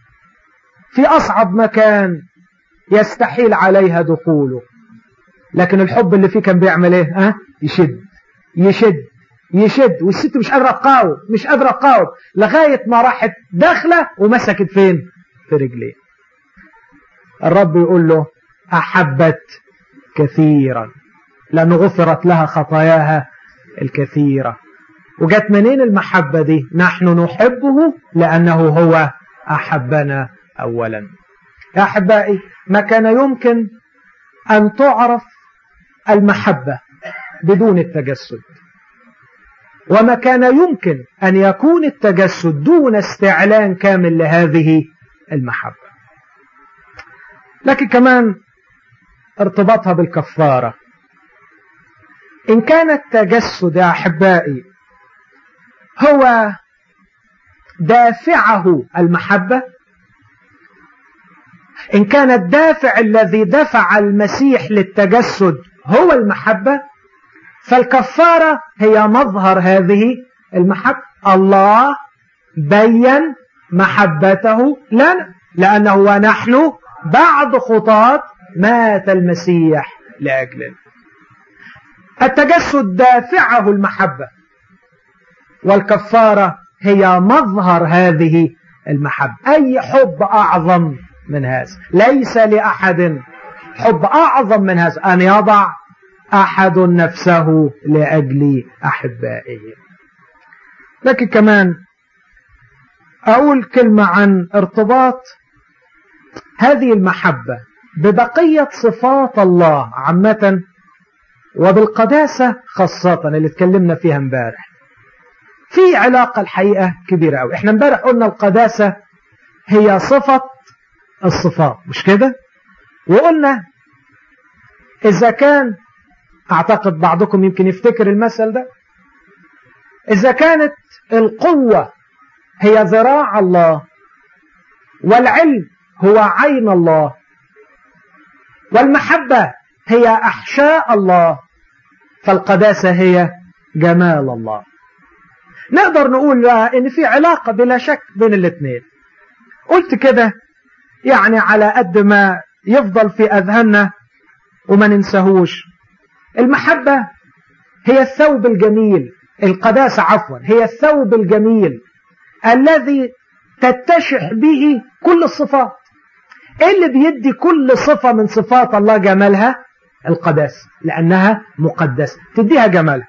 Speaker 2: في أصعب مكان يستحيل عليها دخوله لكن الحب اللي فيه كان بيعمل ايه ها يشد يشد يشد والست مش قادره تقاوم مش قادره تقاوم لغايه ما راحت داخله ومسكت فين في رجليه الرب يقول له احبت كثيرا لانه غفرت لها خطاياها الكثيره وجت منين المحبه دي نحن نحبه لانه هو احبنا اولا يا احبائي ما كان يمكن ان تعرف المحبه بدون التجسد وما كان يمكن أن يكون التجسد دون استعلان كامل لهذه المحبة لكن كمان ارتباطها بالكفارة إن كان التجسد يا أحبائي هو دافعه المحبة إن كان الدافع الذي دفع المسيح للتجسد هو المحبة فالكفارة هي مظهر هذه المحبة الله بين محبته لنا لأنه ونحن بعد خطاة مات المسيح لأجلنا التجسد دافعه المحبة والكفارة هي مظهر هذه المحبة أي حب أعظم من هذا ليس لأحد حب أعظم من هذا أن يضع أحد نفسه لأجل أحبائه لكن كمان أقول كلمة عن ارتباط هذه المحبة ببقية صفات الله عامة وبالقداسة خاصة اللي اتكلمنا فيها امبارح في علاقة الحقيقة كبيرة قوي احنا امبارح قلنا القداسة هي صفة الصفات مش كده وقلنا إذا كان أعتقد بعضكم يمكن يفتكر المثل ده إذا كانت القوة هي ذراع الله والعلم هو عين الله والمحبة هي أحشاء الله فالقداسة هي جمال الله نقدر نقول إن في علاقة بلا شك بين الاثنين قلت كده يعني على قد ما يفضل في أذهاننا وما ننساهوش المحبة هي الثوب الجميل القداسة عفوا هي الثوب الجميل الذي تتشح به كل الصفات ايه اللي بيدي كل صفة من صفات الله جمالها القداسة لأنها مقدسة تديها جمالها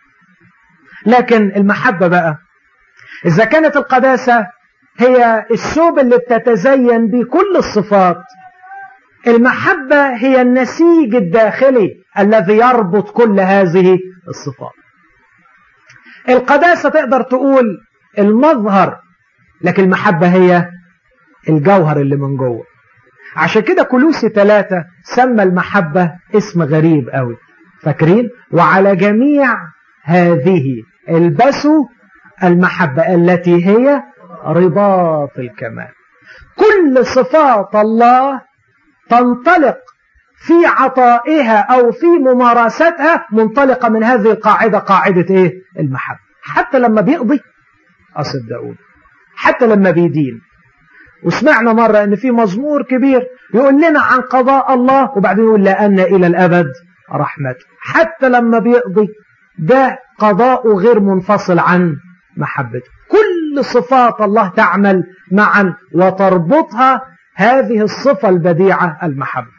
Speaker 2: لكن المحبة بقى إذا كانت القداسة هي الثوب اللي بتتزين به كل الصفات المحبة هي النسيج الداخلي الذي يربط كل هذه الصفات القداسة تقدر تقول المظهر لكن المحبة هي الجوهر اللي من جوه عشان كده كلوسي ثلاثة سمى المحبة اسم غريب قوي فاكرين وعلى جميع هذه البسوا المحبة التي هي رباط الكمال كل صفات الله تنطلق في عطائها أو في ممارستها منطلقة من هذه القاعدة قاعدة إيه؟ المحبة حتى لما بيقضي أصدقون حتى لما بيدين وسمعنا مرة ان في مزمور كبير يقول لنا عن قضاء الله وبعدين يقول لأن إلى الأبد رحمته حتى لما بيقضي ده قضاء غير منفصل عن محبته كل صفات الله تعمل معا وتربطها هذه الصفة البديعة المحبة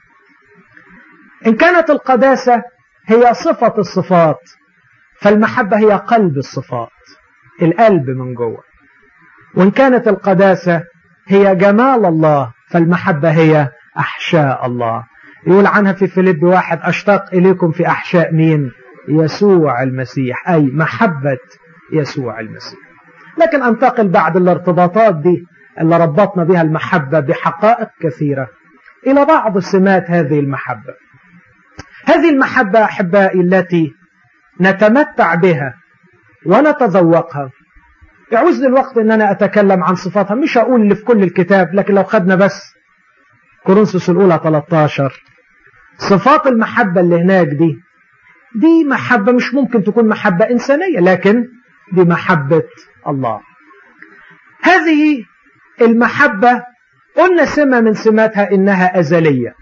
Speaker 2: إن كانت القداسة هي صفة الصفات فالمحبة هي قلب الصفات القلب من جوه وإن كانت القداسة هي جمال الله فالمحبة هي أحشاء الله يقول عنها في فيليب واحد أشتاق إليكم في أحشاء مين يسوع المسيح أي محبة يسوع المسيح لكن أنتقل بعد الارتباطات دي اللي ربطنا بها المحبة بحقائق كثيرة إلى بعض سمات هذه المحبة هذه المحبة أحبائي التي نتمتع بها ونتذوقها يعوز الوقت ان انا اتكلم عن صفاتها مش هقول اللي في كل الكتاب لكن لو خدنا بس كورنثوس الاولى 13 صفات المحبة اللي هناك دي دي محبة مش ممكن تكون محبة إنسانية لكن دي محبة الله هذه المحبة قلنا سمة من سماتها إنها أزلية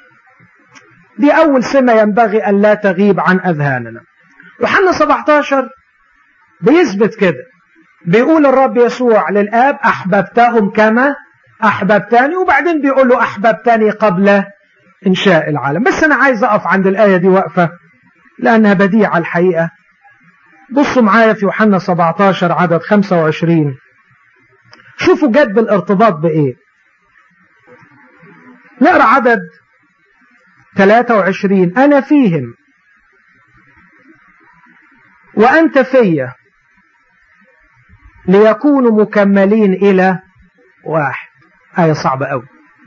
Speaker 2: دي أول سمة ينبغي أن لا تغيب عن أذهاننا يوحنا 17 بيثبت كده بيقول الرب يسوع للآب أحببتهم كما أحببتني وبعدين بيقول له أحببتني قبل إنشاء العالم بس أنا عايز أقف عند الآية دي وقفة لأنها بديعة الحقيقة بصوا معايا في يوحنا 17 عدد 25 شوفوا جد الارتباط بإيه نقرأ عدد 23 أنا فيهم وأنت فيا ليكونوا مكملين إلى واحد آية صعبة أوي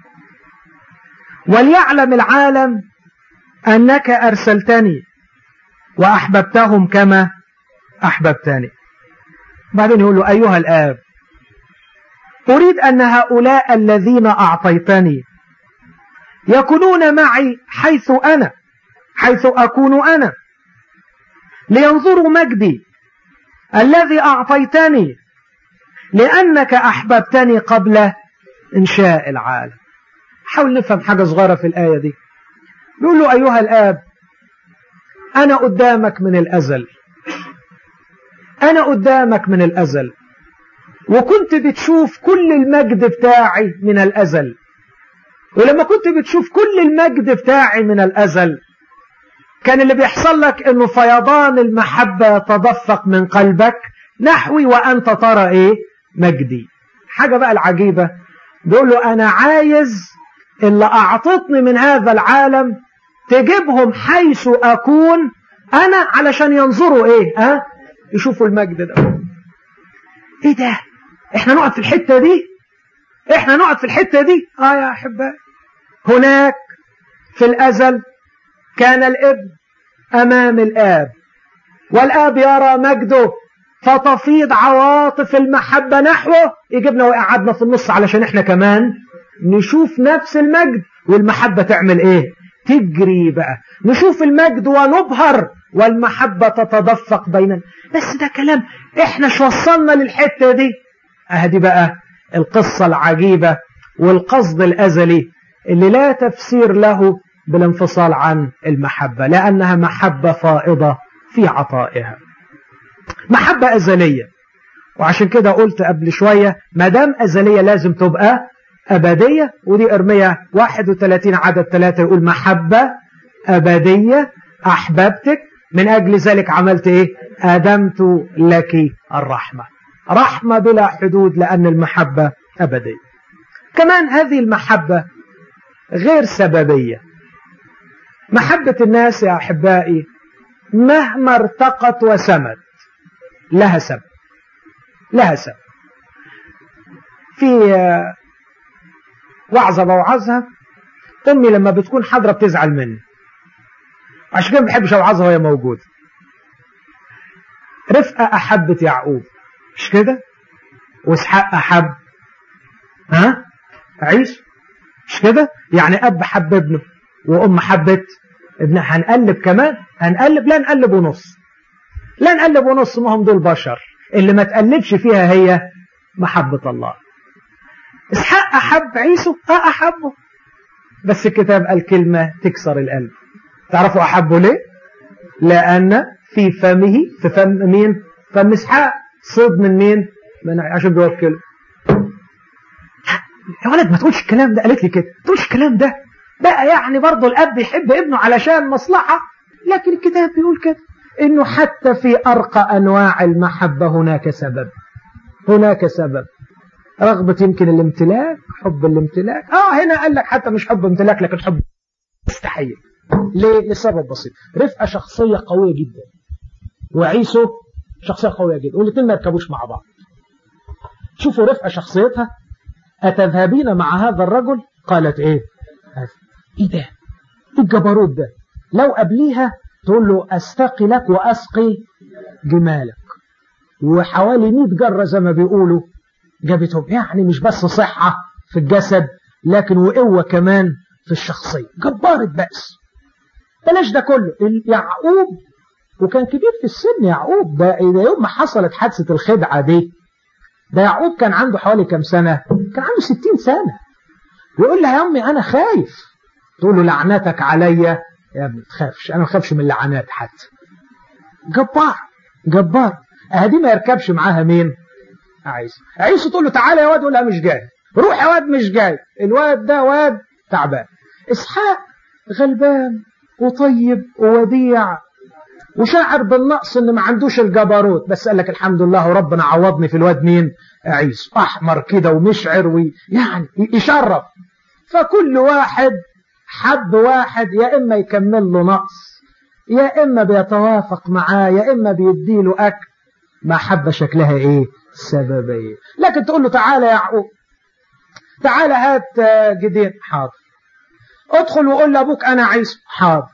Speaker 2: وليعلم العالم أنك أرسلتني وأحببتهم كما أحببتني بعدين يقول له أيها الآب أريد أن هؤلاء الذين أعطيتني يكونون معي حيث أنا حيث أكون أنا لينظروا مجدي الذي أعطيتني لأنك أحببتني قبل إنشاء العالم حاول نفهم حاجة صغيرة في الآية دي يقول له أيها الآب أنا قدامك من الأزل أنا قدامك من الأزل وكنت بتشوف كل المجد بتاعي من الأزل ولما كنت بتشوف كل المجد بتاعي من الأزل كان اللي بيحصل لك انه فيضان المحبة يتدفق من قلبك نحوي وأنت ترى إيه مجدي حاجة بقى العجيبة بيقول له أنا عايز اللي أعطتني من هذا العالم تجيبهم حيث أكون أنا علشان ينظروا إيه ها يشوفوا المجد ده ايه ده احنا نقعد في الحتة دي احنا نقعد في الحتة دي اه يا احبائي هناك في الازل كان الابن امام الاب والاب يرى مجده فتفيض عواطف المحبة نحوه يجيبنا ويقعدنا في النص علشان احنا كمان نشوف نفس المجد والمحبة تعمل ايه تجري بقى نشوف المجد ونبهر والمحبة تتدفق بيننا بس ده كلام احنا شو وصلنا للحتة دي اهدي بقى القصة العجيبة والقصد الازلي اللي لا تفسير له بالانفصال عن المحبة لأنها محبة فائضة في عطائها محبة أزلية وعشان كده قلت قبل شوية ما دام أزلية لازم تبقى أبدية ودي إرمية 31 عدد 3 يقول محبة أبدية أحببتك من أجل ذلك عملت إيه أدمت لك الرحمة رحمة بلا حدود لأن المحبة أبدية كمان هذه المحبة غير سببية محبة الناس يا أحبائي مهما ارتقت وسمت لها سبب لها سبب في وعظة بوعظها أمي لما بتكون حاضرة بتزعل مني عشان كده ما بحبش أوعظها وهي موجودة رفقة أحبت يعقوب مش كده واسحاق أحب ها عيسى مش كده يعني أب حب ابنه وأم حبت ابنها هنقلب كمان هنقلب لا نقلب ونص لا نقلب ونص ما هم دول بشر اللي ما تقلبش فيها هي محبة الله اسحاق أحب عيسو اه أحبه بس الكتاب قال كلمة تكسر القلب تعرفوا أحبه ليه لأن في فمه في فم مين فم اسحاق صد من مين من عشان بيوكله يا ولد ما تقولش الكلام ده قالت لي كده ما تقولش الكلام ده بقى يعني برضه الأب يحب ابنه علشان مصلحة لكن الكتاب بيقول كده إنه حتى في أرقى أنواع المحبة هناك سبب هناك سبب رغبة يمكن الامتلاك حب الامتلاك آه هنا قال لك حتى مش حب امتلاك لكن حب مستحيل ليه؟ لسبب بسيط رفقة شخصية قوية جدا وعيسو شخصية قوية جدا والاثنين ما يركبوش مع بعض شوفوا رفقة شخصيتها أتذهبين مع هذا الرجل قالت إيه إيه ده إيه الجبروت ده لو قبليها تقول له أستقي لك وأسقي جمالك وحوالي 100 جرة زي ما بيقولوا جابتهم يعني مش بس صحة في الجسد لكن وقوة كمان في الشخصية جبارة بأس بلاش ده كله يعقوب وكان كبير في السن يعقوب ده, ده يوم ما حصلت حادثة الخدعة دي ده يعقوب كان عنده حوالي كم سنة كان عنده 60 سنة يقول لها يا أمي أنا خايف تقول له لعنتك عليا يا ابني تخافش أنا ما بخافش من اللعنات حتى جبار جبار أهدي ما يركبش معاها مين عيسى عيسى تقول له تعالى يا واد يقول لها مش جاي روح يا واد مش جاي الواد ده واد تعبان اسحاق غلبان وطيب ووديع وشاعر بالنقص ان ما عندوش الجبروت بس قال لك الحمد لله وربنا عوضني في الواد مين عيسى احمر كده ومشعر ويعني يشرف فكل واحد حب واحد يا اما يكمل له نقص يا اما بيتوافق معاه يا اما بيديله اكل محبه شكلها ايه سببيه لكن تقول له تعالى يا يعقوب تعالى هات جدين حاضر ادخل وقول لابوك انا عيسى حاضر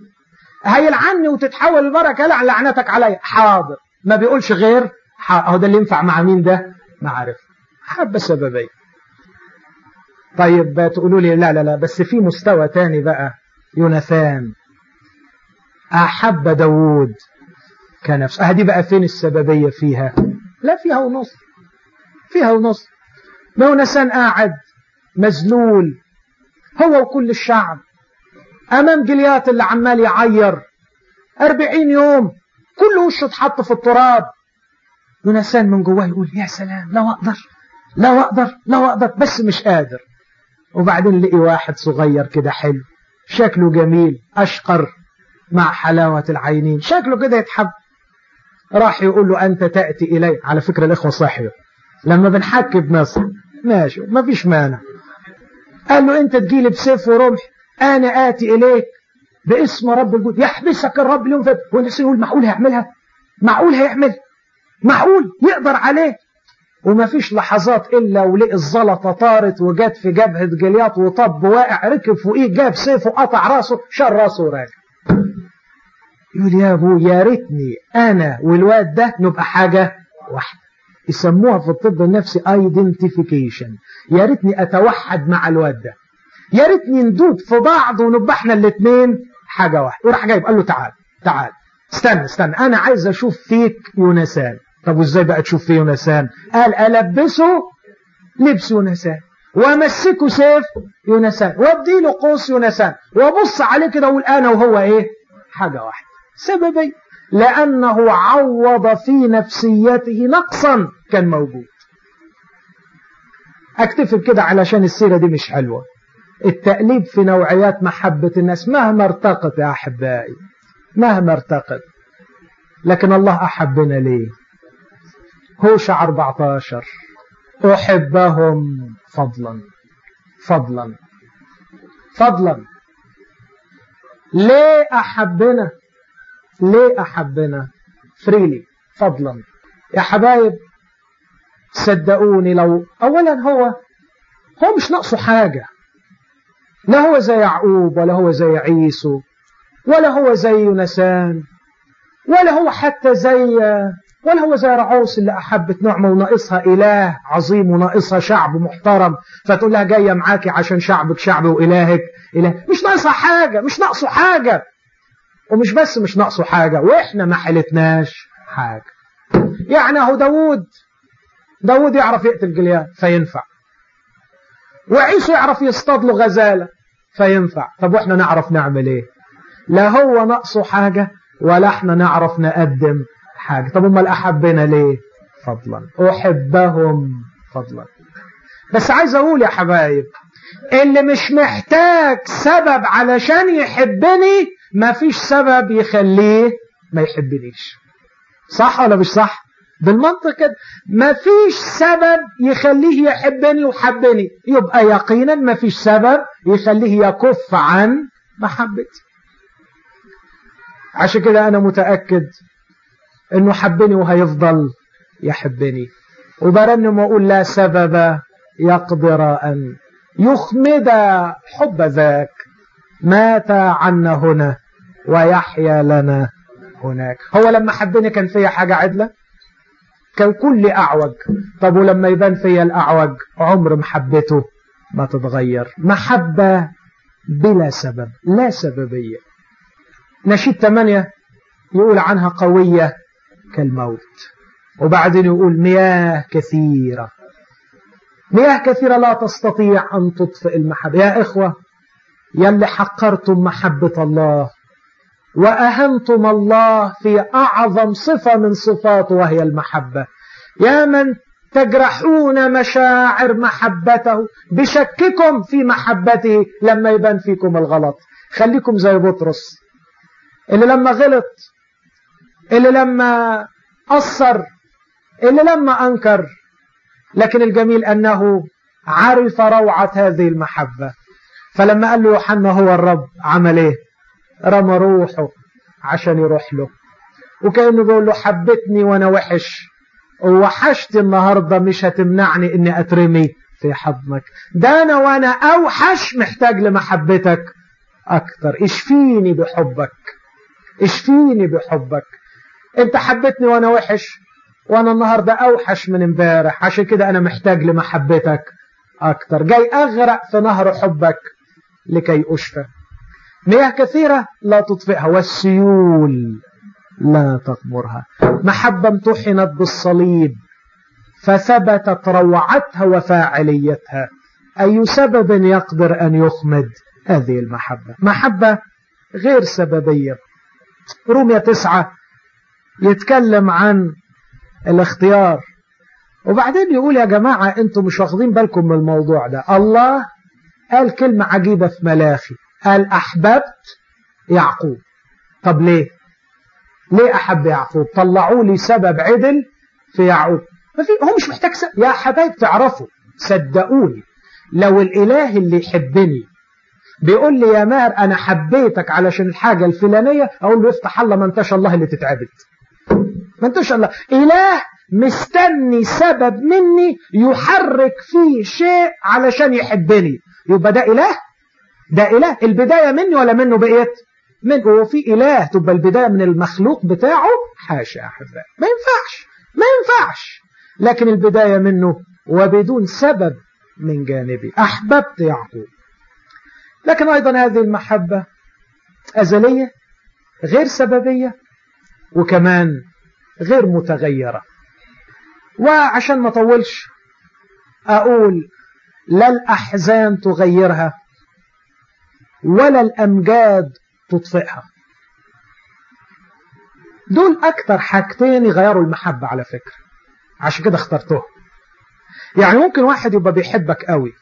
Speaker 2: هيلعني وتتحول البركه لا لعنتك عليا حاضر ما بيقولش غير اهو ده اللي ينفع مع مين ده معرفه حبه سببيه طيب تقولوا لي لا لا لا بس في مستوى تاني بقى يوناثان أحب داوود كنفس أهدي بقى فين السببية فيها لا فيها ونص فيها ونص ما يوناثان قاعد مذلول هو وكل الشعب أمام جليات اللي عمال يعير أربعين يوم كل وشه اتحط في التراب يوناثان من جواه يقول يا سلام لو أقدر لو أقدر لو أقدر بس مش قادر وبعدين لقي واحد صغير كده حلو شكله جميل أشقر مع حلاوة العينين شكله كده يتحب راح يقول له أنت تأتي إلي على فكرة الإخوة صحيوا لما بنحكي بمصر ماشي ما فيش مانع قال له أنت تجيلي بسيف ورمح أنا آتي إليك باسم رب الجود يحبسك الرب اليوم فات والناس يقول معقول هيعملها معقول هيعمل معقول يقدر عليه وما فيش لحظات إلا ولقي الزلطة طارت وجت في جبهة جلياط وطب واقع ركب فوقيه جاب سيفه قطع راسه شال راسه وراجع يقول يا ابو يا ريتني انا والواد ده نبقى حاجة واحدة يسموها في الطب النفسي ايدنتيفيكيشن يا ريتني اتوحد مع الواد ده يا ريتني ندوب في بعض ونبقى احنا الاثنين حاجة واحدة وراح جايب قال له تعال تعال استنى استنى انا عايز اشوف فيك يونسان طب وازاي بقى تشوف فيه يونسان قال البسه لبس يونسان وامسكه سيف يونسان واديله قوس يونسان وابص عليه كده واقول انا وهو ايه حاجه واحده سببي لانه عوض في نفسيته نقصا كان موجود اكتفي كده علشان السيره دي مش حلوه التقليب في نوعيات محبه الناس مهما ارتقت يا احبائي مهما ارتقت لكن الله احبنا ليه هوشع 14 أحبهم فضلا فضلا فضلا ليه أحبنا ليه أحبنا فريلي فضلا يا حبايب صدقوني لو أولا هو هو مش ناقصه حاجة لا هو زي يعقوب ولا هو زي عيسو ولا هو زي يونسان ولا هو حتى زي ولا هو زي رعوس اللي أحبت نعمة وناقصها إله عظيم وناقصها شعب محترم فتقول لها جاية معاكي عشان شعبك شعب وإلهك إله مش ناقصها حاجة مش ناقصه حاجة ومش بس مش ناقصه حاجة وإحنا ما حلتناش حاجة يعني أهو داود داود يعرف يقتل جليان فينفع وعيسو يعرف يصطاد له غزالة فينفع طب وإحنا نعرف نعمل إيه لا هو ناقصه حاجة ولا إحنا نعرف نقدم حاجة طب امال احبنا ليه فضلا احبهم فضلا بس عايز اقول يا حبايب اللي مش محتاج سبب علشان يحبني مفيش سبب يخليه ما يحبنيش صح ولا مش صح بالمنطق كده مفيش سبب يخليه يحبني وحبني يبقى يقينا مفيش سبب يخليه يكف عن محبتي عشان كده انا متأكد انه حبني وهيفضل يحبني وبرنم واقول لا سبب يقدر ان يخمد حب ذاك مات عنا هنا ويحيا لنا هناك هو لما حبني كان فيا حاجة عدلة كان كل أعوج طب ولما يبان فيا الأعوج عمر محبته ما تتغير محبة بلا سبب لا سببية نشيد ثمانية يقول عنها قوية كالموت وبعدين يقول مياه كثيرة مياه كثيرة لا تستطيع أن تطفئ المحبة يا إخوة يلي حقرتم محبة الله وأهنتم الله في أعظم صفة من صفاته وهي المحبة يا من تجرحون مشاعر محبته بشككم في محبته لما يبان فيكم الغلط خليكم زي بطرس اللي لما غلط اللي لما أصر اللي لما أنكر لكن الجميل أنه عرف روعة هذه المحبة فلما قال له يوحنا هو الرب عمل ايه رمى روحه عشان يروح له وكأنه بيقول له حبتني وانا وحش ووحشت النهاردة مش هتمنعني اني اترمي في حضنك ده انا وانا اوحش محتاج لمحبتك اكتر اشفيني بحبك اشفيني بحبك انت حبتني وانا وحش وانا النهاردة اوحش من امبارح عشان كده انا محتاج لمحبتك اكتر جاي اغرق في نهر حبك لكي اشفى مياه كثيرة لا تطفئها والسيول لا تغمرها محبة امتحنت بالصليب فثبتت روعتها وفاعليتها أي سبب يقدر أن يخمد هذه المحبة محبة غير سببية رومية تسعة يتكلم عن الاختيار وبعدين يقول يا جماعة انتم مش واخدين بالكم من الموضوع ده الله قال كلمة عجيبة في ملاخي قال أحببت يعقوب طب ليه ليه أحب يعقوب طلعوا لي سبب عدل في يعقوب ما في هو مش محتاج سبب يا حبايب تعرفوا صدقوني لو الإله اللي يحبني بيقول لي يا مار أنا حبيتك علشان الحاجة الفلانية أقول له افتح الله ما انتش الله اللي تتعبد ما انتش الله إله مستني سبب مني يحرك فيه شيء علشان يحبني يبقى ده إله ده إله البداية مني ولا منه بقيت من هو في إله تبقى البداية من المخلوق بتاعه حاشا أحبائي ما ينفعش ما ينفعش لكن البداية منه وبدون سبب من جانبي أحببت يعقوب لكن أيضا هذه المحبة أزلية غير سببية وكمان غير متغيرة وعشان ما طولش أقول لا الأحزان تغيرها ولا الأمجاد تطفئها دول أكتر حاجتين يغيروا المحبة على فكرة عشان كده اخترتهم يعني ممكن واحد يبقى بيحبك قوي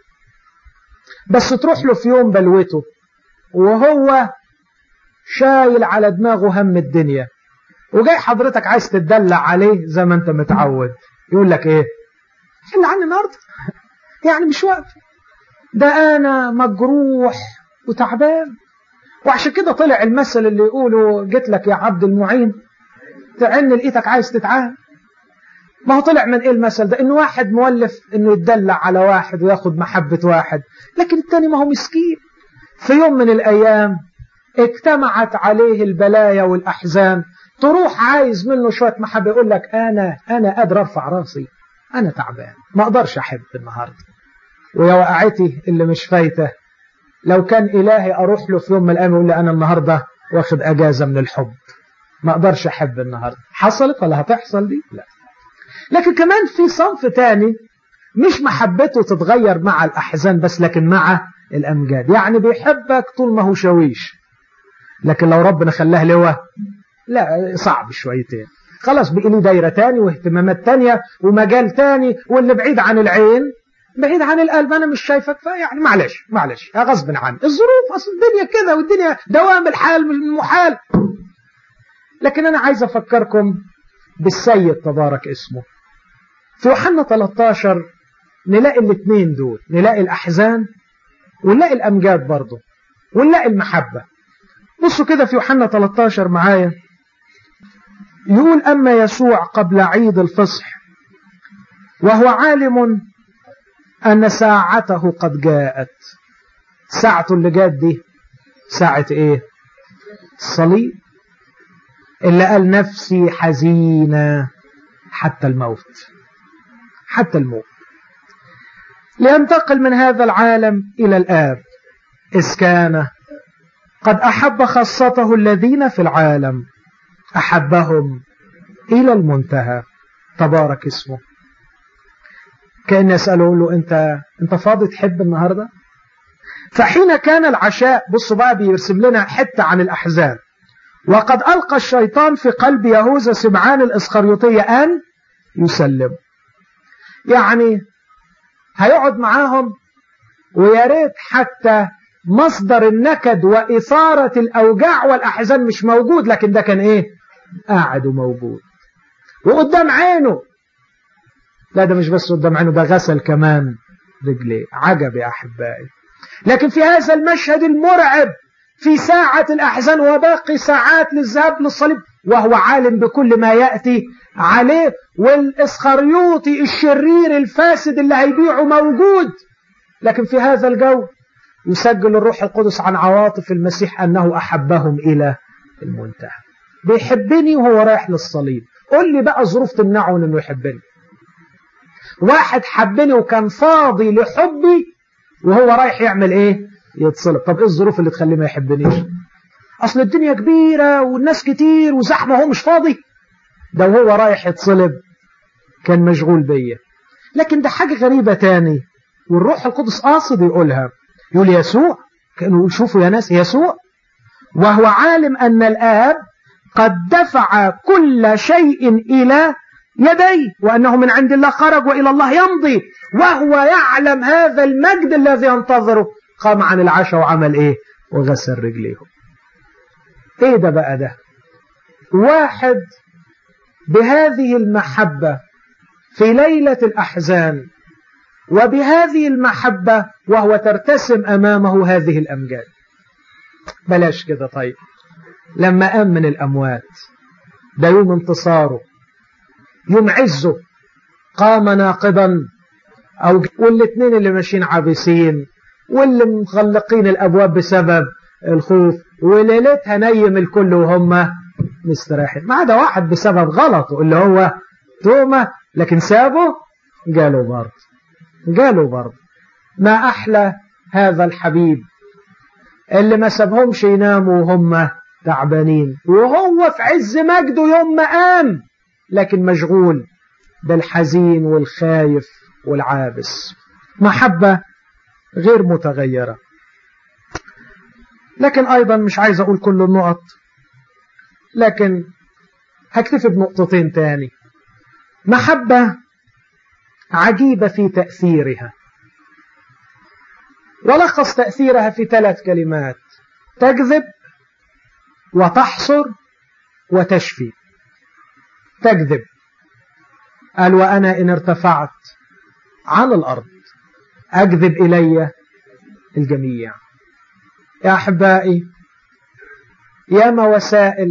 Speaker 2: بس تروح له في يوم بلوته وهو شايل على دماغه هم الدنيا وجاي حضرتك عايز تدلع عليه زي ما انت متعود يقول لك ايه حل عني النهارده يعني مش وقت ده انا مجروح وتعبان وعشان كده طلع المثل اللي يقوله جيت لك يا عبد المعين تعن لقيتك عايز تتعاهد ما هو طلع من ايه المثل ده ان واحد مولف انه يتدلع على واحد وياخد محبة واحد لكن التاني ما هو مسكين في يوم من الايام اجتمعت عليه البلايا والاحزان تروح عايز منه شوية محبة يقول لك انا انا قادر ارفع راسي انا تعبان ما اقدرش احب النهارده ويا وقعتي اللي مش فايته لو كان إلهي أروح له في يوم من الأيام يقول لي أنا النهاردة واخد أجازة من الحب ما أقدرش أحب النهاردة حصلت ولا هتحصل دي لا لكن كمان في صنف تاني مش محبته تتغير مع الأحزان بس لكن مع الأمجاد يعني بيحبك طول ما هو شويش لكن لو ربنا خلاه لواء لا صعب شويتين خلاص بقي لي دايرة تاني واهتمامات تانية ومجال تاني واللي بعيد عن العين بعيد عن القلب انا مش شايفك فيعني معلش معلش غصب عني الظروف اصل الدنيا كده والدنيا دوام الحال من المحال لكن انا عايز افكركم بالسيد تبارك اسمه في يوحنا 13 نلاقي الاثنين دول نلاقي الاحزان ونلاقي الامجاد برضه ونلاقي المحبه بصوا كده في يوحنا 13 معايا يقول اما يسوع قبل عيد الفصح وهو عالم أن ساعته قد جاءت ساعته اللي جات دي ساعة إيه الصليب اللي قال نفسي حزينة حتى الموت حتى الموت لينتقل من هذا العالم إلى الآب إذ كان قد أحب خاصته الذين في العالم أحبهم إلى المنتهى تبارك اسمه كان يسأله له أنت أنت فاضي تحب النهاردة فحين كان العشاء بصوا بقى بيرسم لنا حتة عن الأحزان وقد ألقى الشيطان في قلب يهوذا سمعان الإسخريوطية أن يسلم يعني هيقعد معاهم ويا ريت حتى مصدر النكد وإثارة الأوجاع والأحزان مش موجود لكن ده كان إيه قاعد وموجود وقدام عينه لا ده مش بس قدام عينه ده غسل كمان رجليه عجب يا أحبائي لكن في هذا المشهد المرعب في ساعة الأحزان وباقي ساعات للذهاب للصليب وهو عالم بكل ما يأتي عليه والإسخريوطي الشرير الفاسد اللي هيبيعه موجود لكن في هذا الجو يسجل الروح القدس عن عواطف المسيح أنه أحبهم إلى المنتهى بيحبني وهو رايح للصليب قول لي بقى ظروف تمنعه انه يحبني واحد حبني وكان فاضي لحبي وهو رايح يعمل ايه يتصلب طب ايه الظروف اللي تخليه ما يحبنيش اصل الدنيا كبيرة والناس كتير وزحمة وهو مش فاضي ده وهو رايح يتصلب كان مشغول بيا لكن ده حاجة غريبة تاني والروح القدس قاصد يقولها يقول يسوع كانوا يشوفوا يا ناس يسوع وهو عالم أن الآب قد دفع كل شيء إلى يديه وأنه من عند الله خرج وإلى الله يمضي وهو يعلم هذا المجد الذي ينتظره قام عن العشاء وعمل إيه وغسل رجليهم إيه ده بقى ده واحد بهذه المحبة في ليلة الأحزان وبهذه المحبة وهو ترتسم أمامه هذه الأمجاد بلاش كده طيب لما قام من الأموات ده يوم انتصاره يوم عزه قام ناقضا أو والاثنين اللي ماشيين عابسين واللي مغلقين الأبواب بسبب الخوف وليلتها نيم الكل وهم مستريحين ما عدا واحد بسبب غلطه اللي هو تومة لكن سابه قالوا برضه قالوا برضه ما أحلى هذا الحبيب اللي ما سابهمش يناموا وهم تعبانين وهو في عز مجده يوم ما قام لكن مشغول بالحزين والخايف والعابس محبة غير متغيرة لكن أيضا مش عايز أقول كل النقط لكن هكتفي بنقطتين تاني محبة عجيبة في تأثيرها ولخص تأثيرها في ثلاث كلمات تكذب وتحصر وتشفي تكذب قال وأنا إن ارتفعت عن الأرض أكذب إلي الجميع يا أحبائي ياما وسائل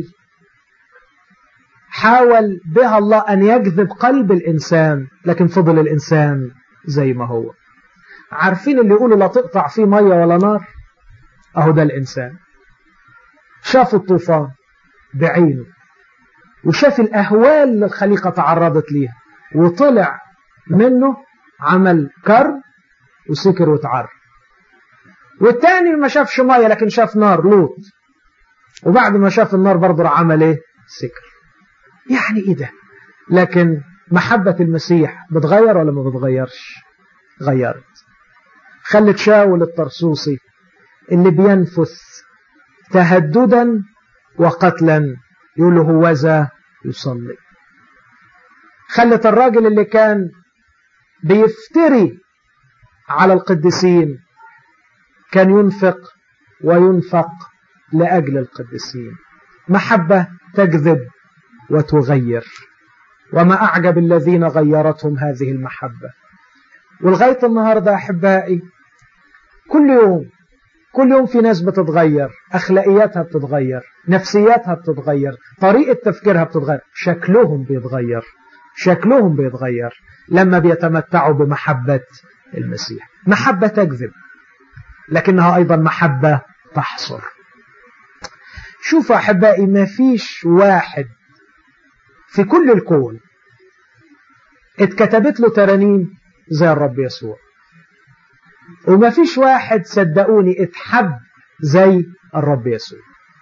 Speaker 2: حاول بها الله أن يجذب قلب الإنسان لكن فضل الإنسان زي ما هو عارفين اللي يقولوا لا تقطع فيه مية ولا نار أهو ده الإنسان شاف الطوفان بعينه وشاف الأهوال اللي الخليقة تعرضت ليها وطلع منه عمل كرب وسكر وتعر والتاني ما شافش مية لكن شاف نار لوط وبعد ما شاف النار برضه عمل ايه سكر يعني ايه ده لكن محبة المسيح بتغير ولا ما بتغيرش غيرت خلت شاول الطرسوسي اللي بينفث تهددا وقتلا يقول له هوذا يصلي خلت الراجل اللي كان بيفتري على القديسين كان ينفق وينفق لأجل القديسين محبة تكذب وتغير وما أعجب الذين غيرتهم هذه المحبة ولغاية النهاردة أحبائي كل يوم كل يوم في ناس بتتغير أخلاقياتها بتتغير نفسياتها بتتغير طريقة تفكيرها بتتغير شكلهم بيتغير شكلهم بيتغير لما بيتمتعوا بمحبة المسيح محبة تكذب لكنها أيضا محبة تحصر شوف أحبائي ما فيش واحد في كل الكون اتكتبت له ترانيم زي الرب يسوع وما فيش واحد صدقوني اتحب زي الرب يسوع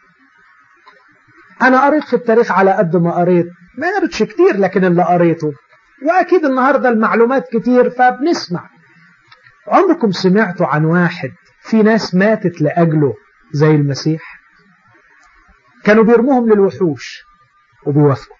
Speaker 2: أنا قريت في التاريخ على قد ما قريت ما قريتش كتير لكن اللي قريته وأكيد النهاردة المعلومات كتير فبنسمع عمركم سمعتوا عن واحد في ناس ماتت لأجله زي المسيح كانوا بيرموهم للوحوش وبيوافقوا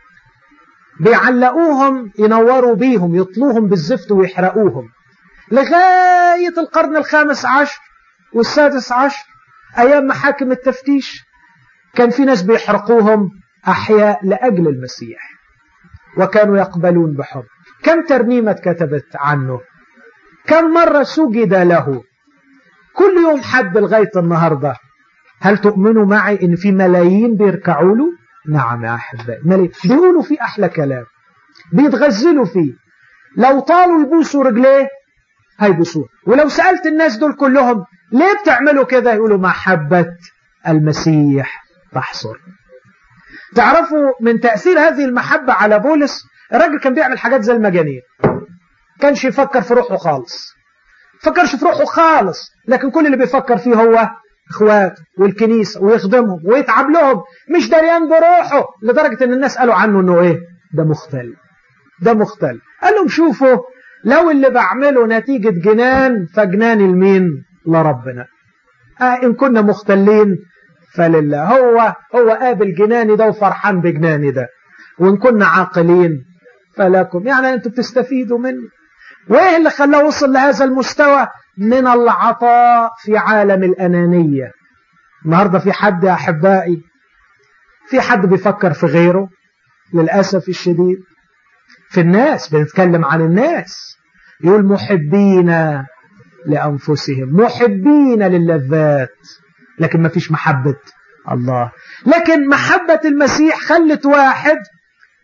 Speaker 2: بيعلقوهم ينوروا بيهم يطلوهم بالزفت ويحرقوهم لغاية القرن الخامس عشر والسادس عشر أيام محاكم التفتيش كان في ناس بيحرقوهم أحياء لأجل المسيح وكانوا يقبلون بحب كم ترنيمة كتبت عنه كم مرة سجد له كل يوم حد لغاية النهاردة هل تؤمنوا معي ان في ملايين بيركعوا له نعم يا أحبائي ملايين بيقولوا فيه أحلى كلام بيتغزلوا فيه لو طالوا يبوسوا رجليه هيبوسوه ولو سألت الناس دول كلهم ليه بتعملوا كده يقولوا محبة المسيح تحصر تعرفوا من تأثير هذه المحبة على بولس الراجل كان بيعمل حاجات زي المجانين كانش يفكر في روحه خالص فكرش في روحه خالص لكن كل اللي بيفكر فيه هو اخواته والكنيسة ويخدمهم ويتعب لهم مش دريان بروحه لدرجة ان الناس قالوا عنه انه ايه ده مختل ده مختل قال لهم شوفوا لو اللي بعمله نتيجة جنان فجنان المين لربنا آه إن كنا مختلين فلله هو هو قابل جناني ده وفرحان بجناني ده وإن كنا عاقلين فلكم يعني أنتم بتستفيدوا مني وإيه اللي خلاه وصل لهذا المستوى من العطاء في عالم الأنانية النهاردة في حد يا أحبائي في حد بيفكر في غيره للأسف الشديد في الناس بنتكلم عن الناس يقول محبين لأنفسهم محبين للذات لكن ما فيش محبة الله لكن محبة المسيح خلت واحد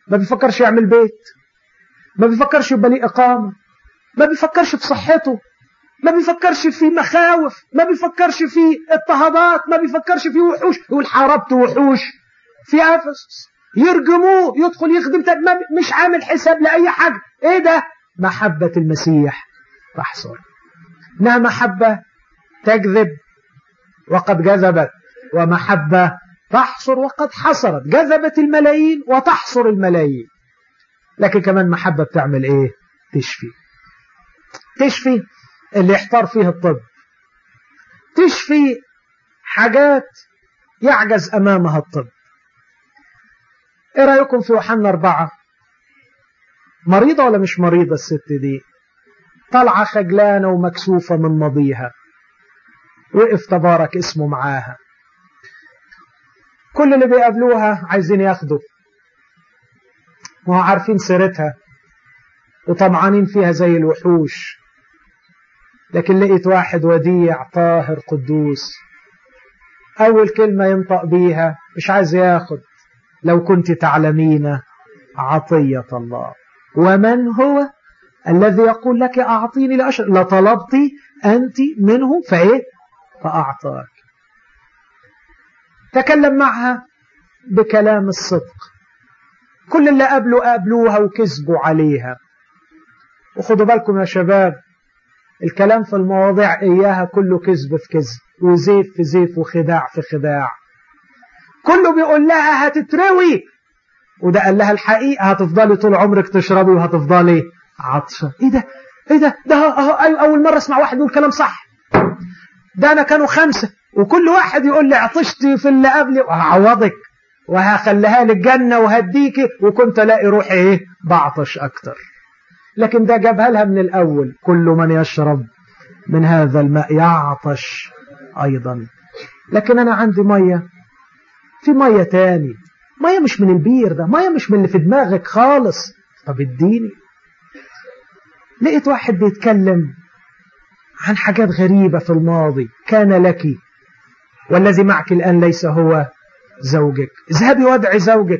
Speaker 2: ما بيفكرش يعمل بيت ما بيفكرش يبقى ليه إقامة ما بيفكرش في صحته ما بيفكرش في مخاوف ما بيفكرش في اضطهادات ما بيفكرش في وحوش يقول حاربت وحوش في أفسس يرجموه يدخل يخدم مش عامل حساب لأي حاجة ايه ده محبة المسيح تحصل انها محبة تكذب وقد جذبت ومحبة تحصر وقد حصرت جذبت الملايين وتحصر الملايين لكن كمان محبة بتعمل ايه تشفي تشفي اللي يحتار فيه الطب تشفي حاجات يعجز أمامها الطب ايه رأيكم في يوحنا أربعة مريضة ولا مش مريضة الست دي طالعة خجلانة ومكسوفة من ماضيها وقف تبارك اسمه معاها كل اللي بيقابلوها عايزين ياخدوا وهو عارفين سيرتها وطمعانين فيها زي الوحوش لكن لقيت واحد وديع طاهر قدوس أول كلمة ينطق بيها مش عايز ياخد لو كنت تعلمين عطية الله ومن هو الذي يقول لك أعطيني لأشر لطلبت أنت منه فإيه فأعطاك تكلم معها بكلام الصدق كل اللي قابلوا قابلوها وكذبوا عليها وخدوا بالكم يا شباب الكلام في المواضيع إياها كله كذب في كذب وزيف في زيف وخداع في خداع كله بيقول لها هتتروي وده قال لها الحقيقة هتفضلي طول عمرك تشربي وهتفضلي عطشة ايه ده ايه ده ده اول مرة اسمع واحد يقول كلام صح ده انا كانوا خمسة وكل واحد يقول لي عطشتي في اللي قبلي وهعوضك وهخليها لك جنة وهديكي وكنت الاقي روحي ايه بعطش اكتر لكن ده جابها لها من الاول كل من يشرب من هذا الماء يعطش ايضا لكن انا عندي مية في مية تاني مية مش من البير ده مية مش من اللي في دماغك خالص طب اديني لقيت واحد بيتكلم عن حاجات غريبة في الماضي كان لك والذي معك الآن ليس هو زوجك اذهبي وادعي زوجك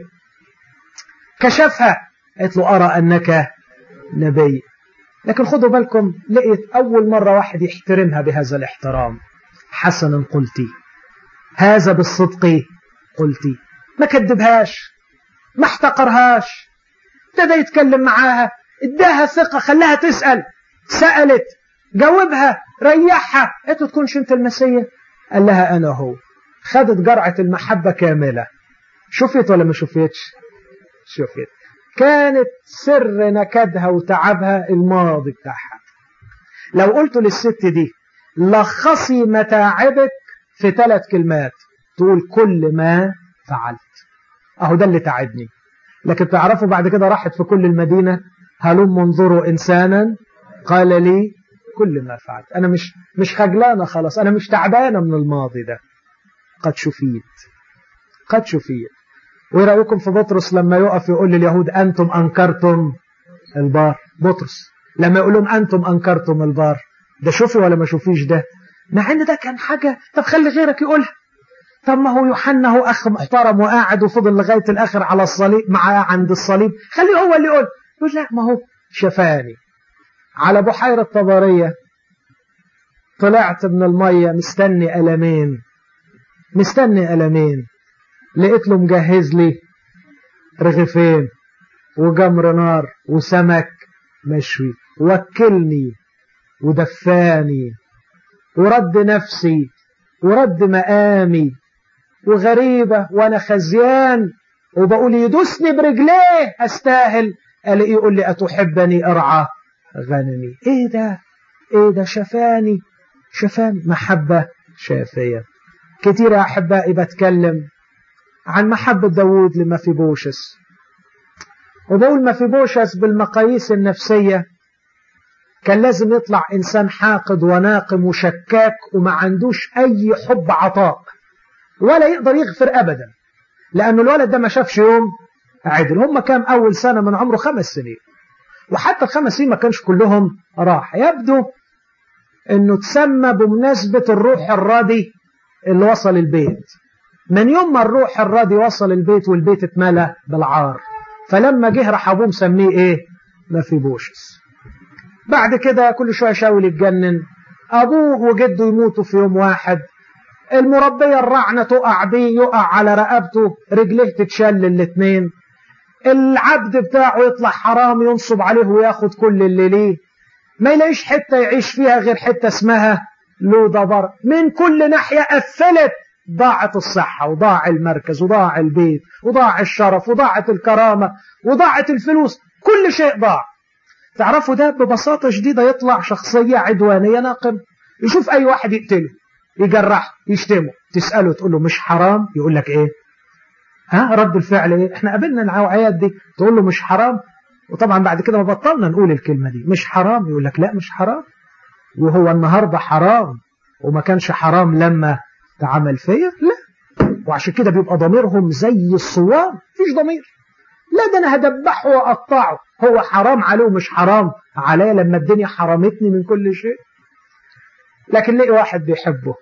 Speaker 2: كشفها قالت له أرى أنك نبي لكن خدوا بالكم لقيت أول مرة واحد يحترمها بهذا الاحترام حسنا قلتي هذا بالصدق قلتي ما كذبهاش ما احتقرهاش ابتدى يتكلم معاها اداها ثقة خلاها تسأل سألت جاوبها ريحها انتوا تكونش انت المسيح قال لها انا هو خدت جرعة المحبة كاملة شفت ولا ما شفتش شفت كانت سر نكدها وتعبها الماضي بتاعها لو قلت للست دي لخصي متاعبك في ثلاث كلمات تقول كل ما فعلت اهو ده اللي تعبني لكن تعرفوا بعد كده راحت في كل المدينة هلم انظروا إنسانا قال لي كل ما فعلت أنا مش مش خجلانة خلاص أنا مش تعبانة من الماضي ده قد شفيت قد شفيت وإيه رأيكم في بطرس لما يقف يقول لليهود أنتم أنكرتم البار بطرس لما يقول لهم أنتم أنكرتم البار ده شوفي ولا ما شوفيش ده مع ان ده كان حاجة طب خلي غيرك يقولها طب ما هو يوحنا هو أخ محترم وقاعد وفضل لغاية الآخر على الصليب معاه عند الصليب خليه هو اللي يقول يقول لا ما هو شفاني على بحيرة طبرية طلعت من المية مستني ألمين مستني ألمين لقيت له مجهز لي رغيفين وجمر نار وسمك مشوي وكلني ودفاني ورد نفسي ورد مقامي وغريبة وانا خزيان وبقول يدوسني برجليه استاهل الاقيه يقول لي اتحبني ارعى غنمي ايه ده ايه ده شفاني شفاني محبة شافية كتير يا احبائي بتكلم عن محبة داوود لمفيبوشس وبقول مفيبوشس بالمقاييس النفسية كان لازم يطلع إنسان حاقد وناقم وشكاك وما عندوش أي حب عطاء ولا يقدر يغفر أبدا لأنه الولد ده ما شافش يوم عدل هم كام أول سنة من عمره خمس سنين وحتى الخمس سنين ما كانش كلهم راح يبدو أنه تسمى بمناسبة الروح الراضي اللي وصل البيت من يوم ما الروح الراضي وصل البيت والبيت اتملى بالعار فلما جه راح ابوه مسميه ايه مفيبوشس بعد كده كل شويه شاول يتجنن ابوه وجده يموتوا في يوم واحد المربيه الرعنه تقع بيه يقع على رقبته رجليه تتشل الاثنين العبد بتاعه يطلع حرام ينصب عليه وياخد كل اللي ليه ما يلاقيش حته يعيش فيها غير حته اسمها له دبر من كل ناحيه قفلت ضاعت الصحة وضاع المركز وضاع البيت وضاع الشرف وضاعت الكرامة وضاعت الفلوس كل شيء ضاع تعرفوا ده ببساطة شديدة يطلع شخصية عدوانية ناقم يشوف أي واحد يقتله يجرحه يشتمه تسأله تقول له مش حرام يقول لك إيه ها رد الفعل إيه إحنا قابلنا النوعيات دي تقول له مش حرام وطبعا بعد كده ما بطلنا نقول الكلمة دي مش حرام يقول لك لا مش حرام وهو النهاردة حرام وما كانش حرام لما تعمل فيا لا وعشان كده بيبقى ضميرهم زي الصوام مفيش ضمير لا ده انا هدبحه واقطعه هو حرام عليه ومش حرام عليا لما الدنيا حرمتني من كل شيء لكن لقي واحد بيحبه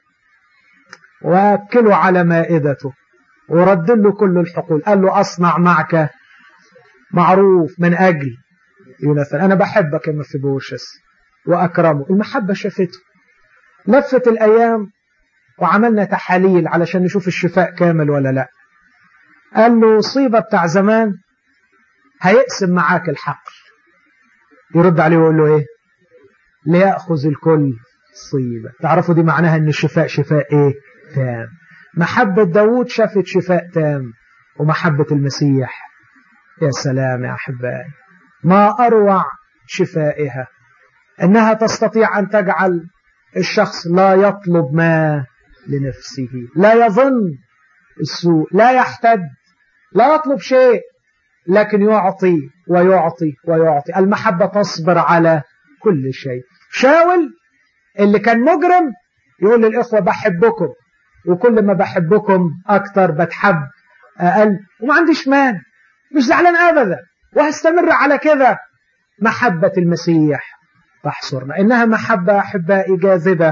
Speaker 2: واكله على مائدته ورد له كل الحقول قال له اصنع معك معروف من اجل يوناثان انا بحبك يا مفيبوشس واكرمه المحبه شافته لفت الايام وعملنا تحاليل علشان نشوف الشفاء كامل ولا لا قال له صيبة بتاع زمان هيقسم معاك الحقل يرد عليه ويقول له ايه ليأخذ الكل صيبة تعرفوا دي معناها ان الشفاء شفاء ايه تام محبة داود شافت شفاء تام ومحبة المسيح يا سلام يا أحبائي ما أروع شفائها أنها تستطيع أن تجعل الشخص لا يطلب ما لنفسه لا يظن السوء لا يحتد لا يطلب شيء لكن يعطي ويعطي ويعطي المحبة تصبر على كل شيء شاول اللي كان مجرم يقول للإخوة بحبكم وكل ما بحبكم أكتر بتحب أقل وما عنديش مان مش زعلان أبدا وهستمر على كده محبة المسيح تحصرنا إنها محبة أحبائي جاذبة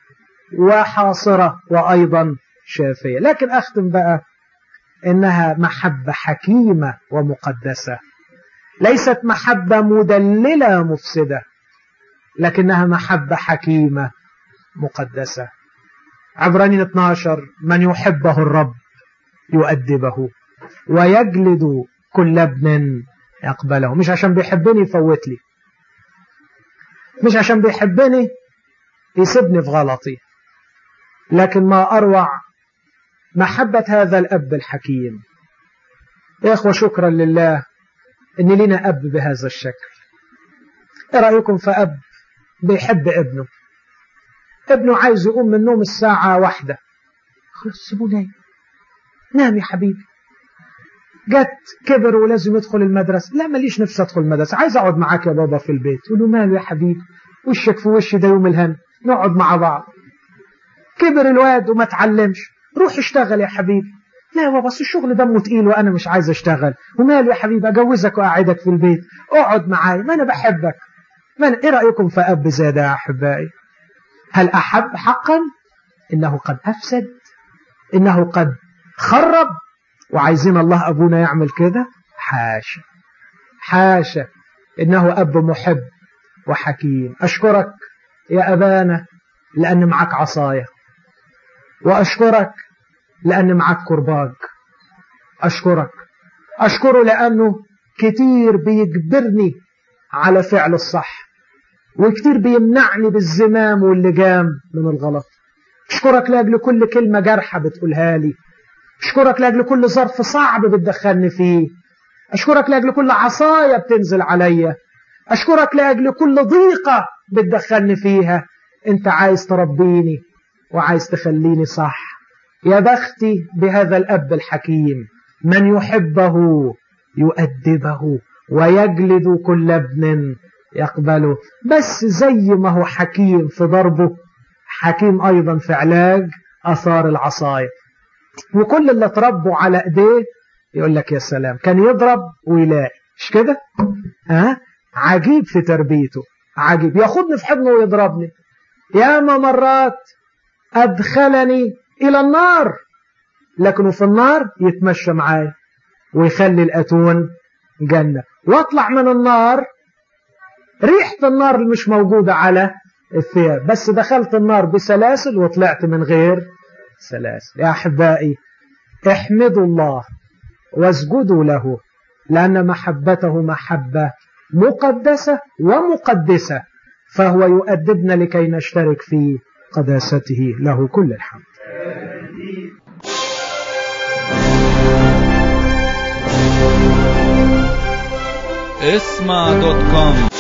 Speaker 2: وحاصرة وأيضا شافية لكن أختم بقى إنها محبة حكيمة ومقدسة ليست محبة مدللة مفسدة لكنها محبة حكيمة مقدسة عبرانين 12 من يحبه الرب يؤدبه ويجلد كل ابن يقبله مش عشان بيحبني يفوت لي مش عشان بيحبني يسيبني في غلطي لكن ما أروع محبة هذا الأب الحكيم يا أخوة شكرا لله إن لنا أب بهذا الشكل إيه رأيكم في أب بيحب ابنه ابنه عايز يقوم من النوم الساعة واحدة خلاص سيبوه نايم نام يا حبيبي جت كبر ولازم يدخل المدرسة لا ماليش نفسي أدخل المدرسة عايز أقعد معاك يا بابا في البيت يقول له ماله يا حبيبي وشك في وشي ده يوم الهم نقعد مع بعض كبر الواد وما تعلمش روح اشتغل يا حبيبي لا يا بابا بس الشغل دمه تقيل وانا مش عايز اشتغل وماله يا حبيبي اجوزك واقعدك في البيت اقعد معايا ما انا بحبك ما أنا ايه رايكم في اب زي ده يا احبائي هل احب حقا انه قد افسد انه قد خرب وعايزين الله ابونا يعمل كده حاشا حاشا انه اب محب وحكيم اشكرك يا ابانا لان معك عصايه وأشكرك لأن معك كرباج أشكرك أشكره لأنه كتير بيجبرني على فعل الصح وكتير بيمنعني بالزمام واللجام من الغلط أشكرك لأجل كل كلمة جارحة بتقولها لي أشكرك لأجل كل ظرف صعب بتدخلني فيه أشكرك لأجل كل عصاية بتنزل عليا أشكرك لأجل كل ضيقة بتدخلني فيها أنت عايز تربيني وعايز تخليني صح يا بختي بهذا الأب الحكيم من يحبه يؤدبه ويجلد كل ابن يقبله بس زي ما هو حكيم في ضربه حكيم أيضا في علاج أثار العصاية وكل اللي تربوا على ايديه يقول لك يا سلام كان يضرب ويلاقي مش كده ها عجيب في تربيته عجيب ياخدني في حضنه ويضربني ياما مرات أدخلني إلى النار لكنه في النار يتمشى معاي ويخلي الأتون جنة واطلع من النار ريحة النار اللي مش موجودة على الثياب بس دخلت النار بسلاسل وطلعت من غير سلاسل يا أحبائي احمدوا الله واسجدوا له لأن محبته محبة مقدسة ومقدسة فهو يؤدبنا لكي نشترك في قداسته له كل الحمد
Speaker 1: اسمع دوت كوم